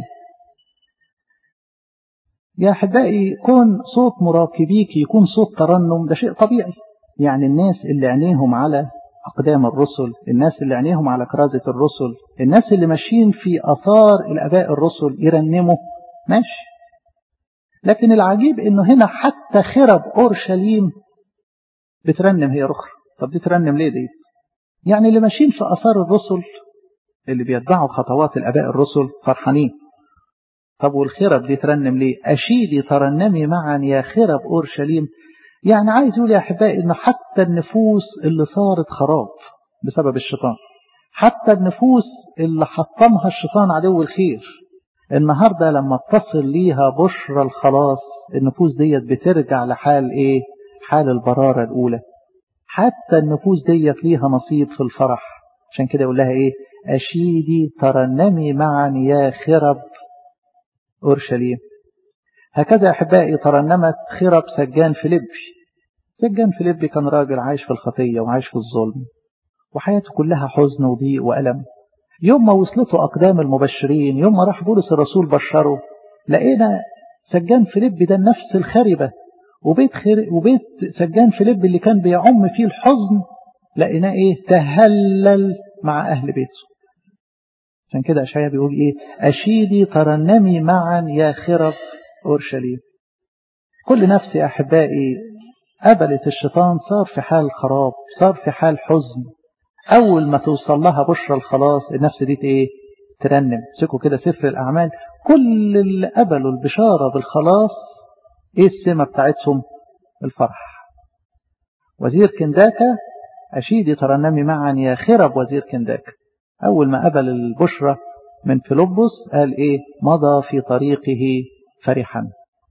يا أحبائي كون صوت مراقبيك يكون صوت ترنم ده شيء طبيعي يعني الناس اللي عينيهم على أقدام الرسل الناس اللي عينيهم على كرازة الرسل الناس اللي ماشيين في أثار الأباء الرسل يرنموا ماشي لكن العجيب انه هنا حتى خرب أورشليم بترنم هي رخر طب دي ترنم ليه دي يعني اللي ماشيين في أثار الرسل اللي بيتبعوا خطوات الأباء الرسل فرحانين طب والخرب دي ترنم ليه أشيدي ترنمي معا يا خرب أورشليم يعني عايز يقول يا أحبائي إن حتى النفوس اللي صارت خراب بسبب الشيطان حتى النفوس اللي حطمها الشيطان عدو الخير النهاردة لما بتصل ليها بشرى الخلاص النفوس ديت بترجع لحال ايه حال البرارة الأولى حتى النفوس ديت ليها نصيب في الفرح عشان كده يقول لها ايه أشيدي ترنمي معا يا خرب أورشليم هكذا أحبائي ترنمت خرب سجان فيليبي سجان فيليبي كان راجل عايش في الخطية وعايش في الظلم وحياته كلها حزن وضيق وألم يوم ما وصلته أقدام المبشرين يوم ما راح بولس الرسول بشره لقينا سجان فيليبي ده النفس الخربة وبيت, خير وبيت سجان فيليبي اللي كان بيعم فيه الحزن لقيناه ايه تهلل مع أهل بيته عشان كده أشعيا بيقول إيه أشيدي ترنمي معا يا خرب أورشليم كل نفس يا أحبائي قبلت الشيطان صار في حال خراب صار في حال حزن أول ما توصل لها بشرى الخلاص النفس دي إيه ترنم سكوا كده سفر الأعمال كل اللي قبلوا البشارة بالخلاص إيه السمة بتاعتهم الفرح وزير كنداكا أشيدي ترنمي معا يا خرب وزير كنداكا أول ما قبل البشرى من فيلبس قال إيه مضى في طريقه فرحا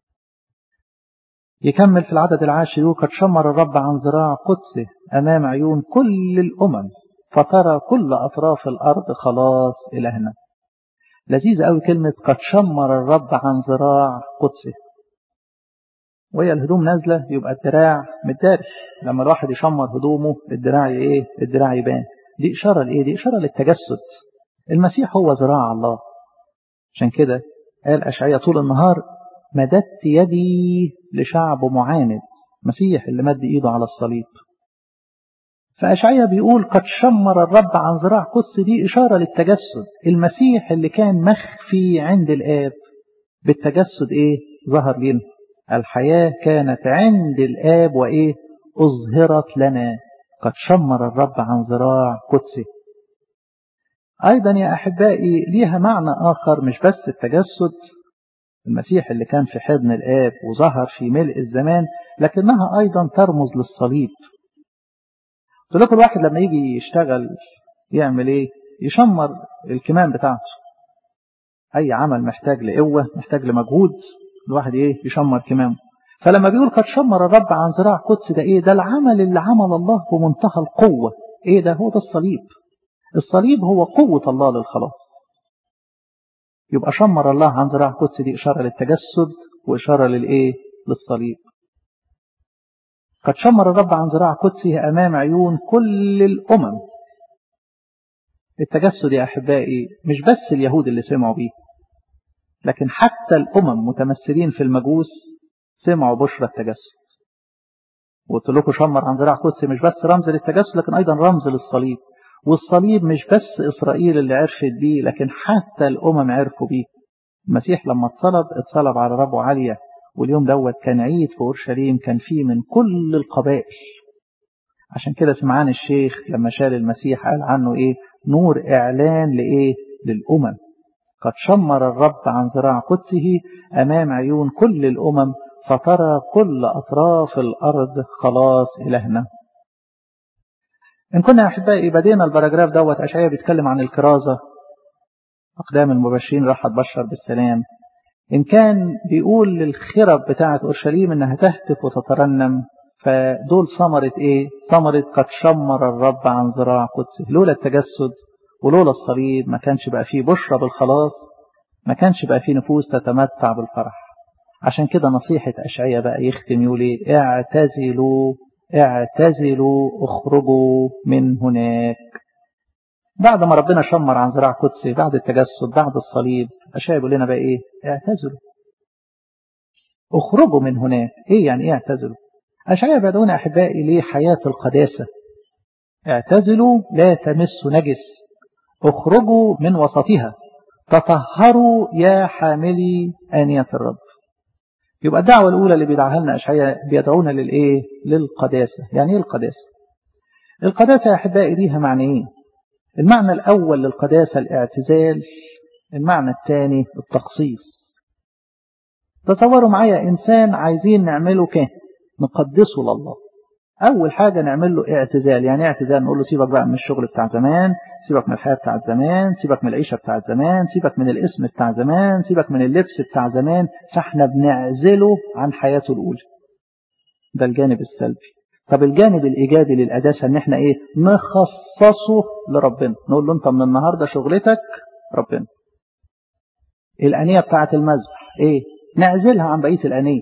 يكمل في العدد العاشر قد شمر الرب عن ذراع قدسه أمام عيون كل الأمم فترى كل أطراف الأرض خلاص إلهنا لذيذ قوي كلمة قد شمر الرب عن ذراع قدسه وهي الهدوم نازلة يبقى الدراع متداري لما الواحد يشمر هدومه الدراع ايه الدراع يبان دي إشارة لإيه دي إشارة للتجسد المسيح هو ذراع الله عشان كده قال أشعية طول النهار مددت يدي لشعب معاند مسيح اللي مد إيده على الصليب فأشعية بيقول قد شمر الرب عن ذراع قدس دي إشارة للتجسد المسيح اللي كان مخفي عند الآب بالتجسد إيه ظهر لنا الحياة كانت عند الآب وإيه أظهرت لنا قد شمر الرب عن ذراع قدسه أيضا يا أحبائي ليها معنى آخر مش بس التجسد المسيح اللي كان في حضن الآب وظهر في ملء الزمان لكنها أيضا ترمز للصليب قلت لكم الواحد لما يجي يشتغل يعمل ايه يشمر الكمام بتاعته اي عمل محتاج لقوة محتاج لمجهود الواحد ايه يشمر كمامه فلما بيقول قد شمر الرب عن ذراع قدس ده ايه ده العمل اللي عمل الله بمنتهى القوة ايه ده هو ده الصليب الصليب هو قوة الله للخلاص يبقى شمر الله عن ذراع قدس دي إشارة للتجسد وإشارة للإيه للصليب قد شمر الرب عن ذراع قدسه أمام عيون كل الأمم التجسد يا أحبائي مش بس اليهود اللي سمعوا بيه لكن حتى الأمم متمثلين في المجوس سمعوا بشرى التجسد وقلت لكم شمر عن ذراع قدسي مش بس رمز للتجسد لكن أيضا رمز للصليب والصليب مش بس إسرائيل اللي عرفت بيه لكن حتى الأمم عرفوا بيه المسيح لما اتصلب اتصلب على ربه عالية واليوم دوت كان عيد في أورشليم كان فيه من كل القبائل عشان كده سمعان الشيخ لما شال المسيح قال عنه ايه نور اعلان لايه للامم قد شمر الرب عن ذراع قدسه امام عيون كل الامم فترى كل اطراف الارض خلاص الهنا ان كنا احبائي بدينا البراجراف دوت اشعياء بيتكلم عن الكرازه اقدام المبشرين راح تبشر بالسلام إن كان بيقول للخرب بتاعة أورشليم إنها تهتف وتترنم فدول ثمرة إيه؟ ثمرة قد شمر الرب عن ذراع قدسه لولا التجسد ولولا الصليب ما كانش بقى فيه بشرى بالخلاص ما كانش بقى فيه نفوس تتمتع بالفرح عشان كده نصيحة أشعية بقى يختم يقول إيه؟ اعتزلوا اعتزلوا اخرجوا من هناك بعد ما ربنا شمر عن ذراع قدسي بعد التجسد بعد الصليب أشياء يقول لنا بقى إيه اعتزلوا اخرجوا من هناك إيه يعني إيه اعتزلوا أشياء بيدعونا أحبائي ليه حياة القداسة اعتزلوا لا تمسوا نجس اخرجوا من وسطها تطهروا يا حاملي آنية الرب يبقى الدعوة الأولى اللي بيدعوها لنا أشعياء بيدعونا للإيه للقداسة يعني إيه القداسة القداسة يا أحبائي ليها معنيين المعنى الأول للقداسة الاعتزال المعنى الثاني التخصيص تصوروا معايا إنسان عايزين نعمله كان نقدسه لله أول حاجة نعمل له اعتزال يعني اعتزال نقول له سيبك بقى من الشغل بتاع زمان سيبك من الحياة بتاع زمان سيبك من العيشة بتاع زمان سيبك من الاسم بتاع زمان سيبك من اللبس بتاع زمان فاحنا بنعزله عن حياته الأولى ده الجانب السلبي طب الجانب الإيجابي للقداسة إن إحنا إيه نخصصه لربنا نقول له أنت من النهاردة شغلتك ربنا الأنية بتاعة المذبح إيه نعزلها عن بقية الأنية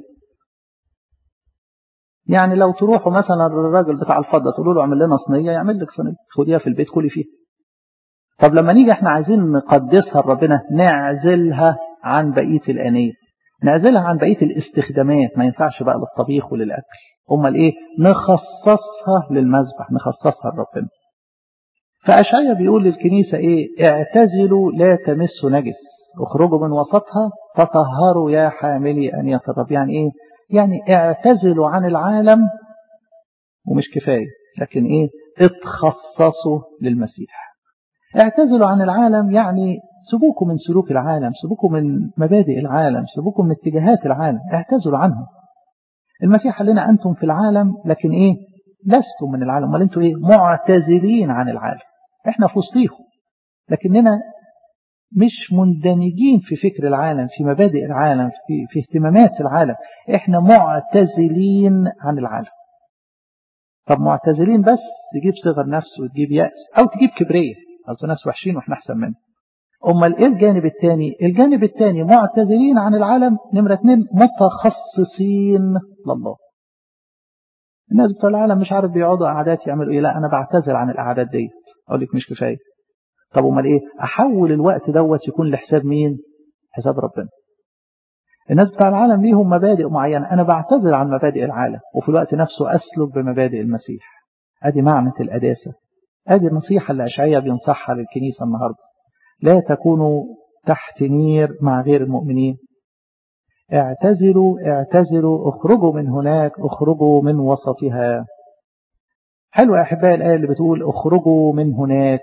يعني لو تروحوا مثلا الراجل بتاع الفضة تقولوا له اعمل لنا صينية يعمل لك صينية خديها في البيت كلي فيها طب لما نيجي احنا عايزين نقدسها لربنا نعزلها عن بقية الأنية نعزلها عن بقية الاستخدامات ما ينفعش بقى للطبيخ وللأكل امال ايه نخصصها للمذبح نخصصها لربنا فأشعيا بيقول للكنيسة ايه اعتزلوا لا تمسوا نجس اخرجوا من وسطها تطهروا يا حاملي أن يترب يعني ايه يعني اعتزلوا عن العالم ومش كفاية لكن ايه اتخصصوا للمسيح اعتزلوا عن العالم يعني سيبوكم من سلوك العالم سيبوكم من مبادئ العالم سيبوكم من اتجاهات العالم اعتزلوا عنهم المسيح قال لنا أنتم في العالم لكن إيه لستم من العالم امال أنتم إيه معتزلين عن العالم إحنا في وسطيهم لكننا مش مندمجين في فكر العالم في مبادئ العالم في, في اهتمامات العالم إحنا معتزلين عن العالم طب معتزلين بس تجيب صغر نفس وتجيب يأس أو تجيب كبرية أصل ناس وحشين وإحنا أحسن منهم أمال إيه الجانب الثاني الجانب الثاني معتزلين عن العالم نمرة اثنين متخصصين لله الناس بتوع العالم مش عارف بيقعدوا قعدات يعملوا ايه لا انا بعتذر عن القعدات دي اقول لك مش كفايه طب امال ايه احول الوقت دوت يكون لحساب مين حساب ربنا الناس بتاع العالم ليهم مبادئ معينه انا بعتذر عن مبادئ العالم وفي الوقت نفسه اسلك بمبادئ المسيح ادي معنى القداسه ادي النصيحه اللي اشعياء بينصحها للكنيسه النهارده لا تكونوا تحت نير مع غير المؤمنين اعتزلوا اعتزلوا اخرجوا من هناك اخرجوا من وسطها حلوة يا أحبائي الآية اللي بتقول اخرجوا من هناك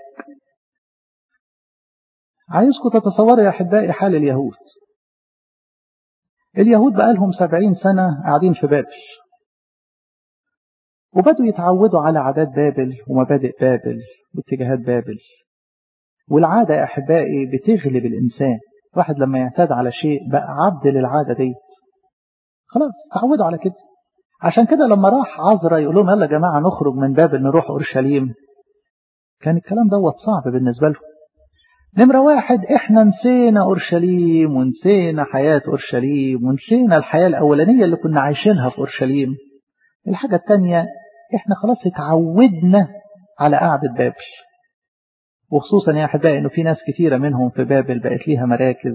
عايزكم تتصوروا يا أحبائي حال اليهود اليهود بقالهم سبعين سنة قاعدين في بابل وبدوا يتعودوا على عادات بابل ومبادئ بابل واتجاهات بابل والعادة يا أحبائي بتغلب الإنسان واحد لما يعتاد على شيء بقى عبد للعادة دي خلاص تعودوا على كده عشان كده لما راح عذرا يقول لهم يلا يا جماعة نخرج من بابل نروح أورشليم كان الكلام دوت صعب بالنسبة لهم نمرة واحد احنا نسينا أورشليم ونسينا حياة أورشليم ونسينا الحياة الأولانية اللي كنا عايشينها في أورشليم الحاجة التانية احنا خلاص اتعودنا على قعدة بابل وخصوصا يا أحبائي أنه في ناس كثيرة منهم في بابل بقت ليها مراكز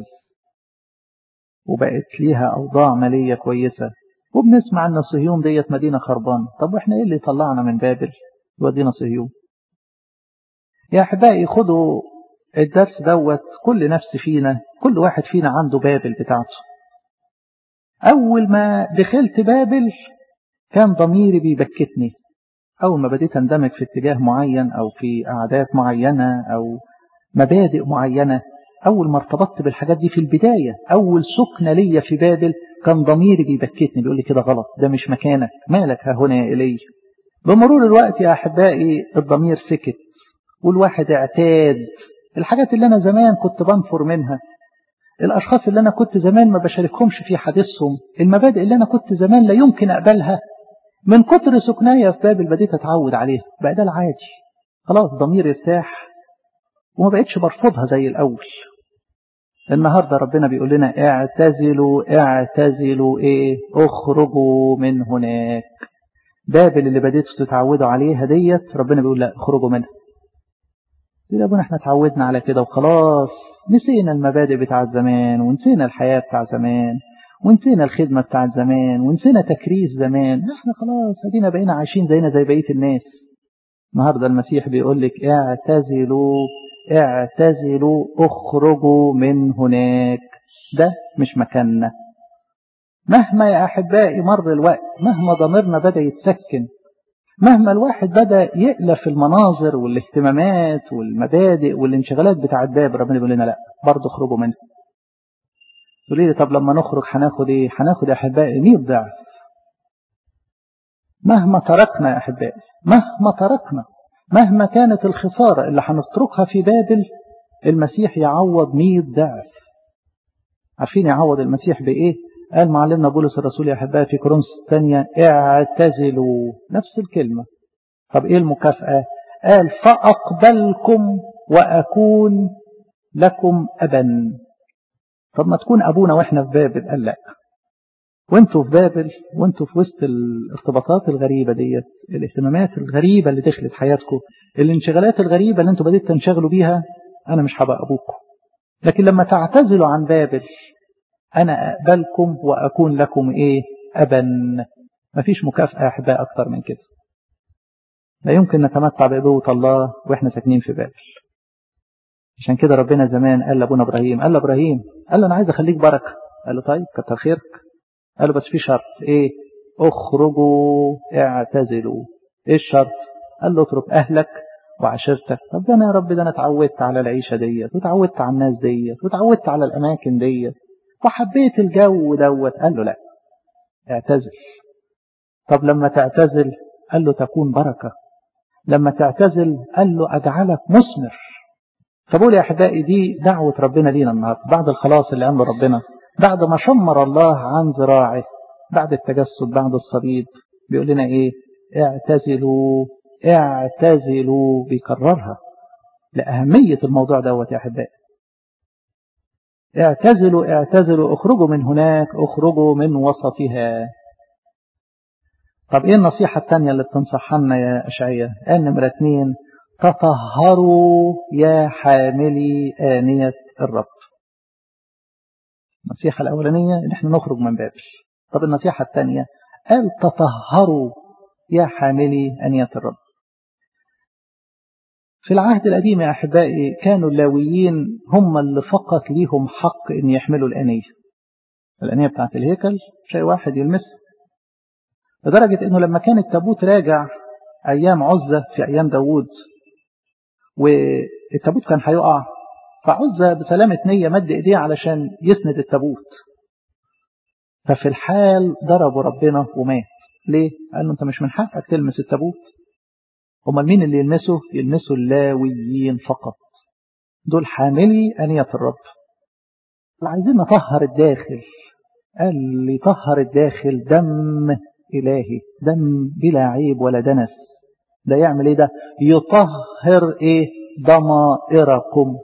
وبقت ليها أوضاع مالية كويسة وبنسمع أن صهيون ديت مدينة خربانة طب وإحنا إيه اللي طلعنا من بابل يودينا صهيون يا أحبائي خدوا الدرس دوت كل نفس فينا كل واحد فينا عنده بابل بتاعته أول ما دخلت بابل كان ضميري بيبكتني أول ما بديت أندمج في اتجاه معين أو في عادات معينة أو مبادئ معينة أول ما ارتبطت بالحاجات دي في البداية أول سكنة ليا في بابل كان ضميري بيبكتني بيقول لي كده غلط ده مش مكانك مالك ها هنا يا إلي بمرور الوقت يا أحبائي الضمير سكت والواحد اعتاد الحاجات اللي أنا زمان كنت بنفر منها الأشخاص اللي أنا كنت زمان ما بشاركهمش في حديثهم المبادئ اللي أنا كنت زمان لا يمكن أقبلها من كتر سكنايا في بابل بديت أتعود عليها بقى ده العادي خلاص ضميري ارتاح وما بقتش برفضها زي الأول النهاردة ربنا بيقول لنا اعتزلوا اعتزلوا ايه اخرجوا من هناك بابل اللي بديتوا تتعودوا عليها ديت ربنا بيقول لا اخرجوا منها يا ابونا احنا اتعودنا على كده وخلاص نسينا المبادئ بتاع زمان ونسينا الحياة بتاع زمان ونسينا الخدمة بتاع زمان ونسينا تكريس زمان احنا خلاص ادينا بقينا عايشين زينا زي بقية الناس النهاردة المسيح بيقول لك اعتزلوا اعتزلوا اخرجوا من هناك ده مش مكاننا مهما يا أحبائي مر الوقت مهما ضميرنا بدأ يتسكن مهما الواحد بدأ يألف المناظر والاهتمامات والمبادئ والانشغالات بتاع الباب ربنا يقول لنا لا برضه اخرجوا منها تقولي لي طب لما نخرج هناخد ايه هناخد يا أحبائي 100 ضعف مهما تركنا يا أحبائي مهما تركنا مهما كانت الخسارة اللي هنتركها في بابل المسيح يعوض 100 ضعف عارفين يعوض المسيح بإيه قال معلمنا بولس الرسول يا أحبائي في كورنثوس الثانية اعتزلوا نفس الكلمة طب إيه المكافأة قال فأقبلكم وأكون لكم أبا طب ما تكون أبونا وإحنا في بابل قال لا وانتوا في بابل وانتوا في وسط الارتباطات الغريبة ديت الاهتمامات الغريبة اللي دخلت حياتكم الانشغالات الغريبة اللي انتوا بديت تنشغلوا بيها أنا مش هبقى أبوكم لكن لما تعتزلوا عن بابل أنا أقبلكم وأكون لكم إيه أبا مفيش مكافأة يا أحباء أكتر من كده لا يمكن نتمتع بأبوة الله وإحنا ساكنين في بابل عشان كده ربنا زمان قال لأبونا إبراهيم قال لإبراهيم قال له أنا عايز أخليك بركة قال له طيب كتر خيرك قال له بس في شرط إيه اخرجوا اعتزلوا إيه الشرط قال له اترك أهلك وعشيرتك طب ده أنا يا رب ده أنا اتعودت على العيشة ديت وتعودت على الناس ديت وتعودت على الأماكن ديت وحبيت الجو دوت قال له لا اعتزل طب لما تعتزل قال له تكون بركة لما تعتزل قال له أجعلك مثمر فبقول يا أحبائي دي دعوة ربنا لينا النهاردة بعد الخلاص اللي عمله ربنا بعد ما شمر الله عن ذراعه بعد التجسد بعد الصليب بيقول لنا ايه اعتزلوا اعتزلوا بيكررها لأهمية الموضوع دوت يا أحبائي اعتزلوا اعتزلوا اخرجوا من هناك اخرجوا من وسطها طب ايه النصيحة الثانية اللي بتنصحها لنا يا أشعية قال نمرة اتنين تطهروا يا حاملي آنية الرب النصيحة الأولانية إن احنا نخرج من بابل طب النصيحة الثانية قال تطهروا يا حاملي آنية الرب في العهد القديم يا أحبائي كانوا اللاويين هم اللي فقط ليهم حق إن يحملوا الآنية الآنية بتاعت الهيكل شيء واحد يلمسه لدرجة إنه لما كان التابوت راجع أيام عزة في أيام داوود والتابوت كان هيقع فعزة بسلامة نية مد إيديه علشان يسند التابوت ففي الحال ضربوا ربنا ومات ليه؟ قال له أنت مش من حقك تلمس التابوت امال مين اللي يلمسه يلمسه اللاويين فقط دول حاملي أنية الرب عايزين نطهر الداخل قال لي يطهر الداخل دم إلهي دم بلا عيب ولا دنس ده يعمل ايه ده يطهر ايه ضمائركم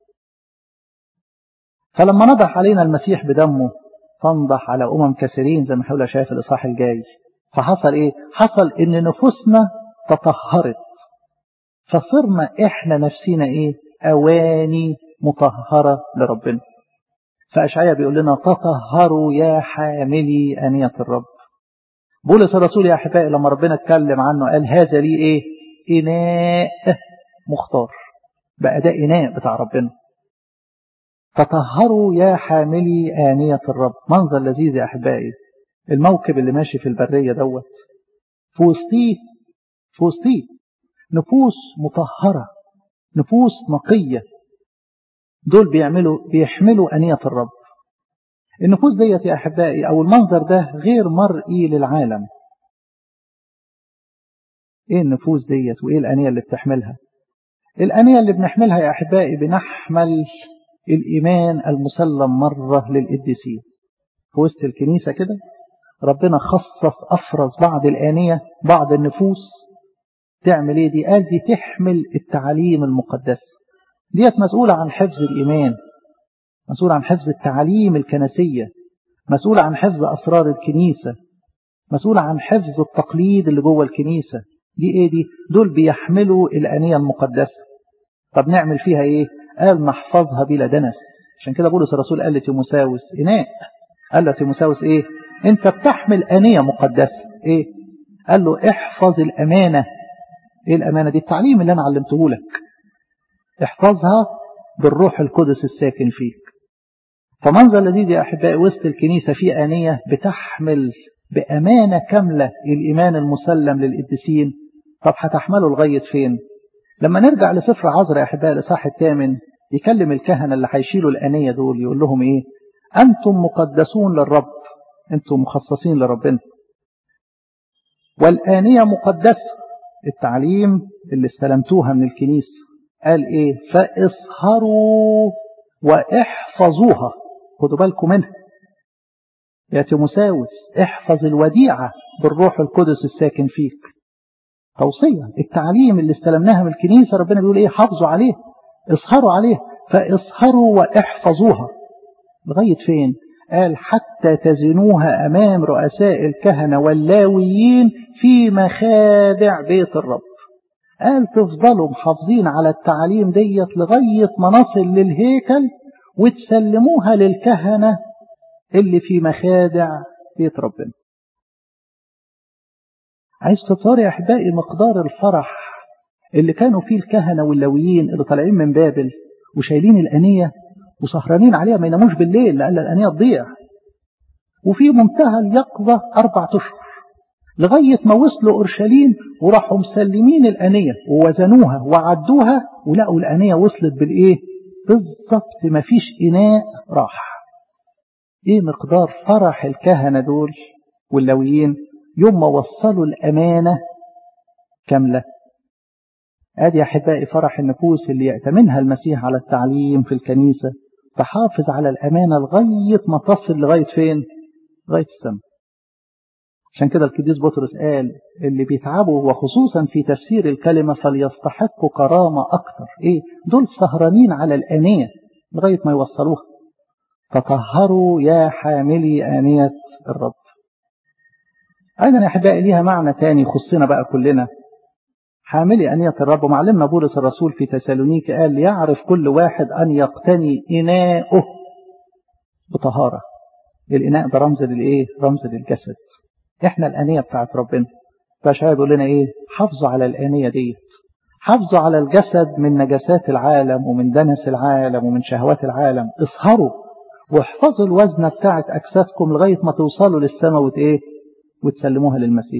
فلما نضح علينا المسيح بدمه فانضح على أمم كثيرين زي ما حول شايف الإصحاح الجاي فحصل ايه حصل ان نفوسنا تطهرت فصرنا احنا نفسينا ايه اواني مطهرة لربنا فأشعيا بيقول لنا تطهروا يا حاملي أنية الرب بولس الرسول يا أحبائي لما ربنا اتكلم عنه قال هذا لي ايه إناء مختار بقى ده إناء بتاع ربنا تطهروا يا حاملي آنية الرب منظر لذيذ يا أحبائي الموكب اللي ماشي في البرية دوت في وسطيه في وسطيه نفوس مطهرة نفوس نقية دول بيعملوا بيحملوا أنية الرب النفوس ديت يا أحبائي أو المنظر ده غير مرئي للعالم إيه النفوس ديت وإيه الأنية اللي بتحملها الأنية اللي بنحملها يا أحبائي بنحمل الإيمان المسلم مرة للقديسين في وسط الكنيسة كده ربنا خصص أفرز بعض الآنية بعض النفوس تعمل ايه دي قال دي تحمل التعاليم المقدسة ديت مسؤولة عن حفظ الإيمان مسؤولة عن حفظ التعاليم الكنسية مسؤولة عن حفظ أسرار الكنيسة مسؤولة عن حفظ التقليد اللي جوه الكنيسة دي ايه دي دول بيحملوا الآنية المقدسة طب نعمل فيها ايه قال نحفظها بلا دنس عشان كده بولس الرسول قال لتيموساوس إناء قال لتيموساوس ايه انت بتحمل آنية مقدسة ايه قال له احفظ الأمانة ايه الأمانة دي التعليم اللي أنا علمته لك احفظها بالروح القدس الساكن فيك فمنظر لذيذ يا أحبائي وسط الكنيسة في آنية بتحمل بأمانة كاملة الإيمان المسلم للقديسين طب هتحمله لغاية فين لما نرجع لسفر عذراء يا أحبائي الإصحاح الثامن يكلم الكهنة اللي هيشيلوا الآنية دول يقول لهم إيه أنتم مقدسون للرب أنتم مخصصين لربنا والآنية مقدسة التعليم اللي استلمتوها من الكنيسة قال ايه فاصهروا واحفظوها خدوا بالكم منها يا تيموساوس احفظ الوديعة بالروح القدس الساكن فيك توصية التعليم اللي استلمناها من الكنيسة ربنا بيقول ايه حافظوا عليه اصهروا عليه فاصهروا واحفظوها لغاية فين قال حتى تزنوها أمام رؤساء الكهنة واللاويين في مخادع بيت الرب قال تفضلوا محافظين على التعليم ديت لغاية ما نصل للهيكل وتسلموها للكهنة اللي في مخادع بيت ربنا عايز تتصور يا أحبائي مقدار الفرح اللي كانوا فيه الكهنة واللويين اللي طالعين من بابل وشايلين الأنية وسهرانين عليها ما يناموش بالليل لأن الأنية تضيع وفي منتهى اليقظة أربعة أشهر لغاية ما وصلوا أورشليم وراحوا مسلمين الأنية ووزنوها وعدوها ولقوا الأنية وصلت بالإيه بالضبط ما فيش إناء راح إيه مقدار فرح الكهنة دول واللويين يوم ما وصلوا الأمانة كاملة ادي يا احبائي فرح النفوس اللي يأتمنها المسيح على التعليم في الكنيسة تحافظ على الأمانة لغاية ما تصل لغاية فين لغاية السماء عشان كده القديس بطرس قال اللي بيتعبوا وخصوصا في تفسير الكلمة فليستحقوا كرامة أكتر إيه دول سهرانين على الأنية لغاية ما يوصلوها تطهروا يا حاملي آنية الرب أيضا يا أحبائي ليها معنى تاني يخصنا بقى كلنا حاملي أنية الرب ومعلمنا بولس الرسول في تسالونيك قال يعرف كل واحد أن يقتني إناءه بطهارة الإناء ده رمز للإيه؟ رمز للجسد إحنا الأنية بتاعت ربنا فشايف بيقول لنا إيه؟ حافظوا على الأنية ديت حافظوا على الجسد من نجاسات العالم ومن دنس العالم ومن شهوات العالم اسهروا واحفظوا الوزنة بتاعت أجسادكم لغاية ما توصلوا للسماء وتإيه؟ وتسلموها للمسيح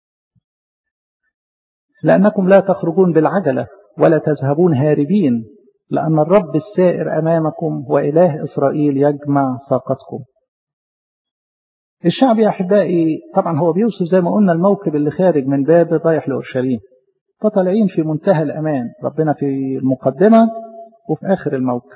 لأنكم لا تخرجون بالعجلة ولا تذهبون هاربين لأن الرب السائر أمامكم وإله إسرائيل يجمع ساقتكم الشعب يا أحبائي طبعا هو بيوصف زي ما قلنا الموكب اللي خارج من باب رايح لأورشليم فطالعين في منتهى الأمان ربنا في المقدمة وفي آخر الموكب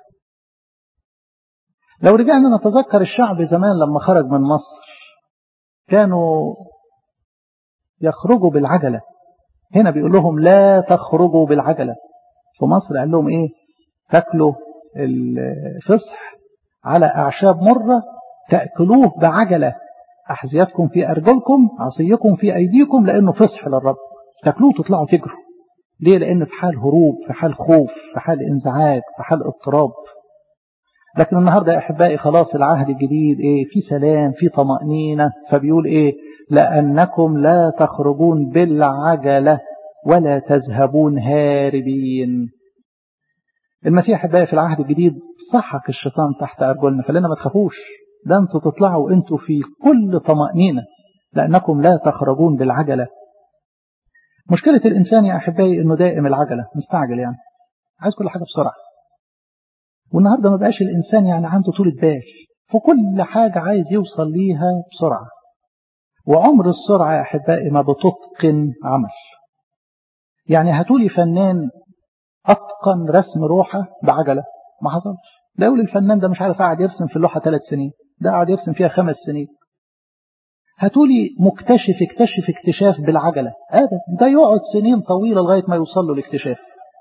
لو رجعنا نتذكر الشعب زمان لما خرج من مصر كانوا يخرجوا بالعجلة هنا بيقول لهم لا تخرجوا بالعجلة في مصر قال لهم ايه تاكلوا الفصح على أعشاب مرة تأكلوه بعجلة أحذيتكم في أرجلكم عصيكم في أيديكم لأنه فصح للرب تاكلوه تطلعوا تجروا ليه لأن في حال هروب في حال خوف في حال انزعاج في حال اضطراب لكن النهاردة يا أحبائي خلاص العهد الجديد إيه في سلام في طمأنينة فبيقول إيه لأنكم لا تخرجون بالعجلة ولا تذهبون هاربين المسيح أحبائي في العهد الجديد صحك الشيطان تحت أرجلنا فلنا ما تخافوش ده أنتوا تطلعوا أنتوا في كل طمأنينة لأنكم لا تخرجون بالعجلة مشكلة الإنسان يا أحبائي أنه دائم العجلة مستعجل يعني عايز كل حاجة بسرعة والنهاردة ما بقاش الإنسان يعني عنده طولة بال في كل حاجة عايز يوصل ليها بسرعة وعمر السرعة يا أحبائي ما بتتقن عمل يعني هاتولي فنان أتقن رسم روحة بعجلة ما حصلش لا يقول الفنان ده مش عارف قاعد يرسم في اللوحة ثلاث سنين ده قاعد يرسم فيها خمس سنين هاتولي مكتشف اكتشف اكتشاف بالعجلة ابدا ده يقعد سنين طويلة لغاية ما يوصل له الاكتشاف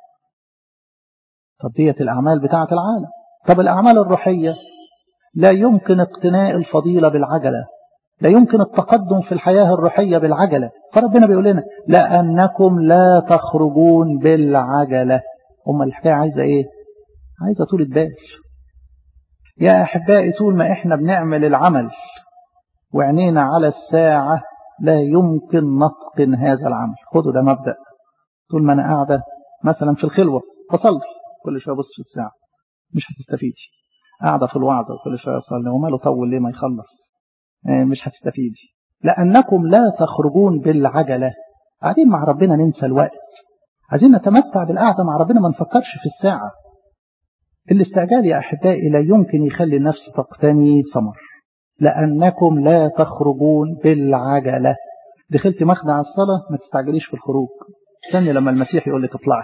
طب ديت الأعمال بتاعة العالم طب الأعمال الروحية لا يمكن اقتناء الفضيلة بالعجلة لا يمكن التقدم في الحياة الروحية بالعجلة فربنا بيقول لنا لأنكم لا تخرجون بالعجلة أما الحكاية عايزة إيه عايزة طول بال يا أحبائي طول ما إحنا بنعمل العمل وعينينا على الساعة لا يمكن نتقن هذا العمل خدوا ده مبدأ طول ما أنا قاعدة مثلا في الخلوة بصلي كل شوية بص في الساعة مش هتستفيدي قاعدة في الوعظة كل شوية أصلي وماله طول ليه ما يخلص مش هتستفيدي لأنكم لا تخرجون بالعجلة قاعدين مع ربنا ننسى الوقت عايزين نتمتع بالقعدة مع ربنا ما نفكرش في الساعة الاستعجال يا أحبائي لا يمكن يخلي النفس تقتني ثمر لأنكم لا تخرجون بالعجلة دخلت مخدع الصلاة ما تستعجليش في الخروج استني لما المسيح يقول لك اطلعش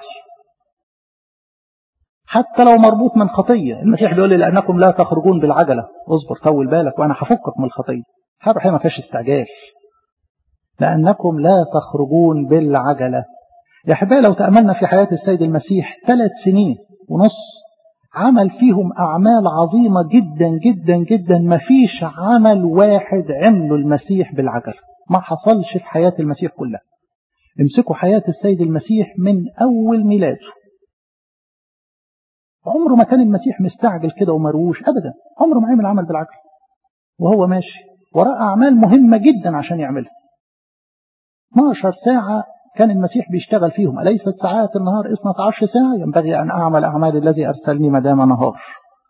حتى لو مربوط من خطية المسيح بيقول لي لأنكم لا تخرجون بالعجلة اصبر طول بالك وأنا هفكك من الخطية هذا ما فيش استعجال لأنكم لا تخرجون بالعجلة يا أحبائي لو تأملنا في حياة السيد المسيح ثلاث سنين ونص عمل فيهم أعمال عظيمة جدا جدا جدا ما فيش عمل واحد عمله المسيح بالعجلة ما حصلش في حياة المسيح كلها امسكوا حياة السيد المسيح من أول ميلاده عمره ما كان المسيح مستعجل كده ومروش أبدا عمره ما عمل عمل بالعجل وهو ماشي وراء أعمال مهمة جدا عشان يعملها 12 ساعة كان المسيح بيشتغل فيهم أليست ساعات النهار 12 ساعة ينبغي أن أعمل أعمال الذي أرسلني مدام نهار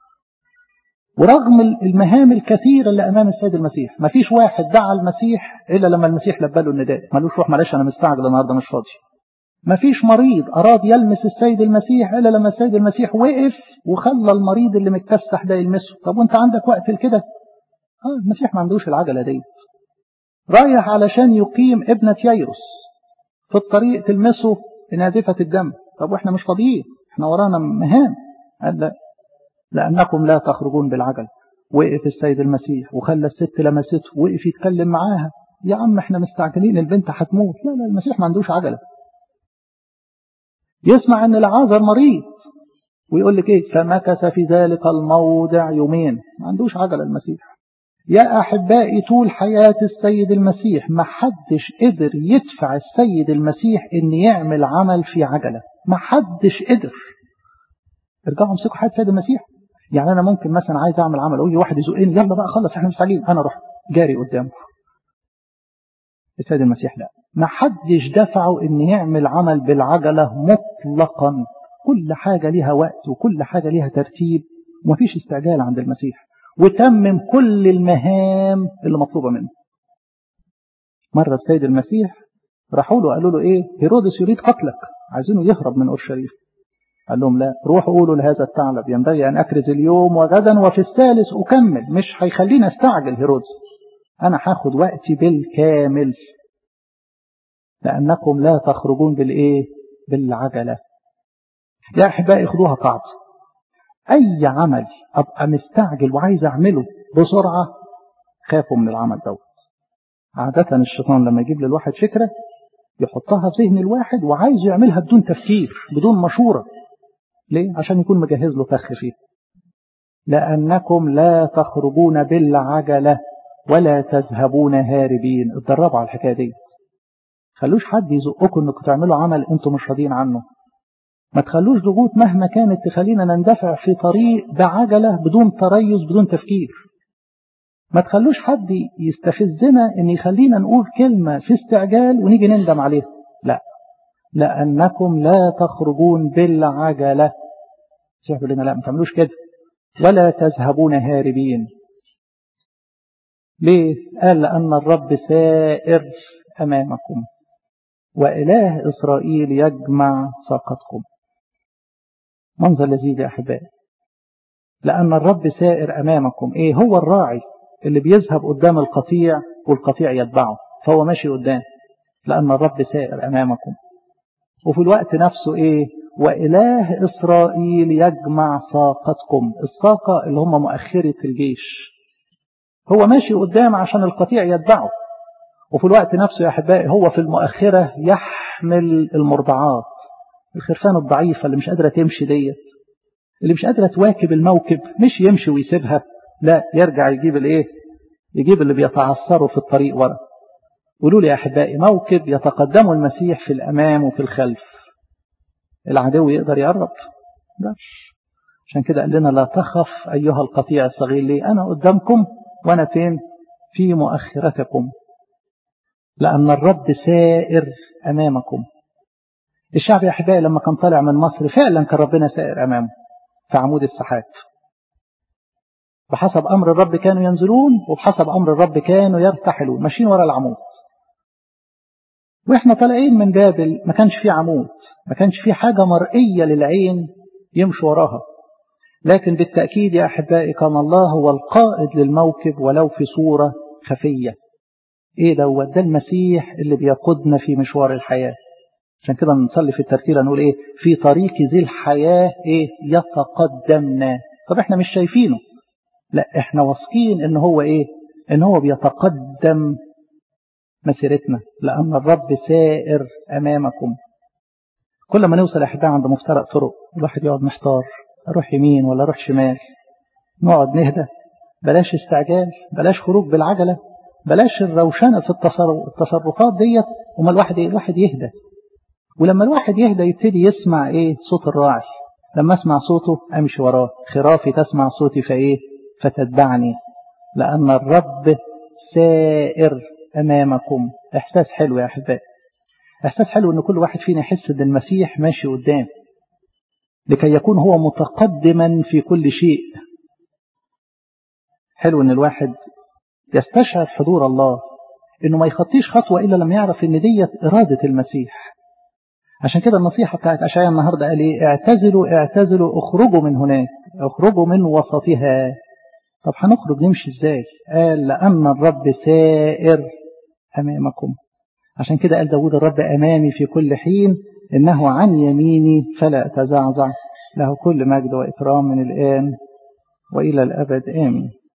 ورغم المهام الكثيرة اللي أمام السيد المسيح ما فيش واحد دعا المسيح إلا لما المسيح لبى النداء مالوش روح معلش أنا مستعجل النهاردة مش فاضي ما فيش مريض أراد يلمس السيد المسيح إلا لما السيد المسيح وقف وخلى المريض اللي متكسح ده يلمسه طب وانت عندك وقت لكده آه المسيح ما عندوش العجلة دي رايح علشان يقيم ابنة ييروس في الطريق تلمسه نازفة الدم طب واحنا مش فاضيين احنا ورانا مهام قال لا لأنكم لا تخرجون بالعجل وقف السيد المسيح وخلى الست لمسته وقف يتكلم معاها يا عم احنا مستعجلين البنت هتموت لا لا المسيح ما عندوش عجلة يسمع ان العازر مريض ويقول لك ايه فمكث في ذلك الموضع يومين ما عندوش عجلة المسيح يا أحبائي طول حياة السيد المسيح ما حدش قدر يدفع السيد المسيح ان يعمل عمل في عجلة ما حدش قدر ارجعوا امسكوا حياة السيد المسيح يعني انا ممكن مثلا عايز اعمل عمل اقول لي واحد يزقني يلا بقى خلص احنا مستعجلين انا اروح جاري قدامه السيد المسيح لا ما حدش دفعه ان يعمل عمل بالعجلة مطلقا كل حاجة ليها وقت وكل حاجة ليها ترتيب ومفيش استعجال عند المسيح وتمم كل المهام اللي مطلوبة منه مرة السيد المسيح راحوا له قالوا له ايه هيرودس يريد قتلك عايزينه يهرب من اورشليم قال لهم لا روحوا قولوا لهذا الثعلب ينبغي ان اكرز اليوم وغدا وفي الثالث اكمل مش هيخليني استعجل هيرودس انا هاخد وقتي بالكامل لانكم لا تخرجون بالايه بالعجله يا احبائي خدوها قاعده اي عمل ابقى مستعجل وعايز اعمله بسرعه خافوا من العمل دوت عادة الشيطان لما يجيب للواحد فكرة يحطها في ذهن الواحد وعايز يعملها بدون تفكير بدون مشورة ليه؟ عشان يكون مجهز له فخ فيه لأنكم لا تخرجون بالعجلة ولا تذهبون هاربين اتدربوا على الحكاية دي خلوش حد يزقكم انكم تعملوا عمل انتم مش راضيين عنه ما تخلوش ضغوط مهما كانت تخلينا نندفع في طريق بعجلة بدون تريث بدون تفكير ما تخلوش حد يستفزنا ان يخلينا نقول كلمة في استعجال ونيجي نندم عليها لا لأنكم لا تخرجون بالعجلة سيح لنا لا ما تعملوش كده ولا تذهبون هاربين ليه قال لأن الرب سائر أمامكم وإله إسرائيل يجمع ساقتكم منظر لذيذ يا أحبائي لأن الرب سائر أمامكم إيه هو الراعي اللي بيذهب قدام القطيع والقطيع يتبعه فهو ماشي قدام لأن الرب سائر أمامكم وفي الوقت نفسه إيه وإله إسرائيل يجمع ساقتكم الساقة اللي هم مؤخرة الجيش هو ماشي قدام عشان القطيع يتبعه وفي الوقت نفسه يا أحبائي هو في المؤخرة يحمل المرضعات الخرفان الضعيفة اللي مش قادرة تمشي ديت اللي مش قادرة تواكب الموكب مش يمشي ويسيبها لا يرجع يجيب الايه يجيب اللي بيتعثروا في الطريق ورا قولوا لي يا أحبائي موكب يتقدم المسيح في الأمام وفي الخلف العدو يقدر يقرب مش عشان كده قال لنا لا تخف أيها القطيع الصغير لي أنا قدامكم وأنا فين في مؤخرتكم لأن الرب سائر أمامكم الشعب يا أحبائي لما كان طالع من مصر فعلا كان ربنا سائر أمامه في عمود السحاب بحسب أمر الرب كانوا ينزلون وبحسب أمر الرب كانوا يرتحلون ماشيين ورا العمود وإحنا طالعين من بابل ما كانش فيه عمود ما كانش فيه حاجة مرئية للعين يمشي وراها لكن بالتأكيد يا أحبائي كان الله هو القائد للموكب ولو في صورة خفية إيه دوت ده المسيح اللي بيقودنا في مشوار الحياة عشان كده نصلي في الترتيل نقول إيه في طريق ذي الحياة إيه يتقدمنا طب إحنا مش شايفينه لا إحنا واثقين إن هو إيه إن هو بيتقدم مسيرتنا لأن الرب سائر أمامكم كل ما نوصل أحباء عند مفترق طرق الواحد يقعد محتار أروح يمين ولا أروح شمال نقعد نهدى بلاش استعجال بلاش خروج بالعجلة بلاش الروشنة في التصرفات ديت وما الواحد إيه الواحد يهدى ولما الواحد يهدى يبتدي يسمع إيه صوت الراعي لما أسمع صوته أمشي وراه خرافي تسمع صوتي فإيه فتتبعني لأن الرب سائر أمامكم إحساس حلو يا أحبائي إحساس حلو إن كل واحد فينا يحس إن المسيح ماشي قدام لكي يكون هو متقدما في كل شيء حلو إن الواحد يستشعر حضور الله إنه ما يخطيش خطوة إلا لما يعرف إن ديت إرادة المسيح عشان كده النصيحة بتاعت أشعيا النهاردة قال إيه اعتزلوا اعتزلوا اخرجوا من هناك اخرجوا من وسطها طب هنخرج نمشي ازاي قال لأن الرب سائر أمامكم عشان كده قال داود الرب أمامي في كل حين إنه عن يميني فلا أتزعزع له كل مجد وإكرام من الآن وإلى الأبد آمين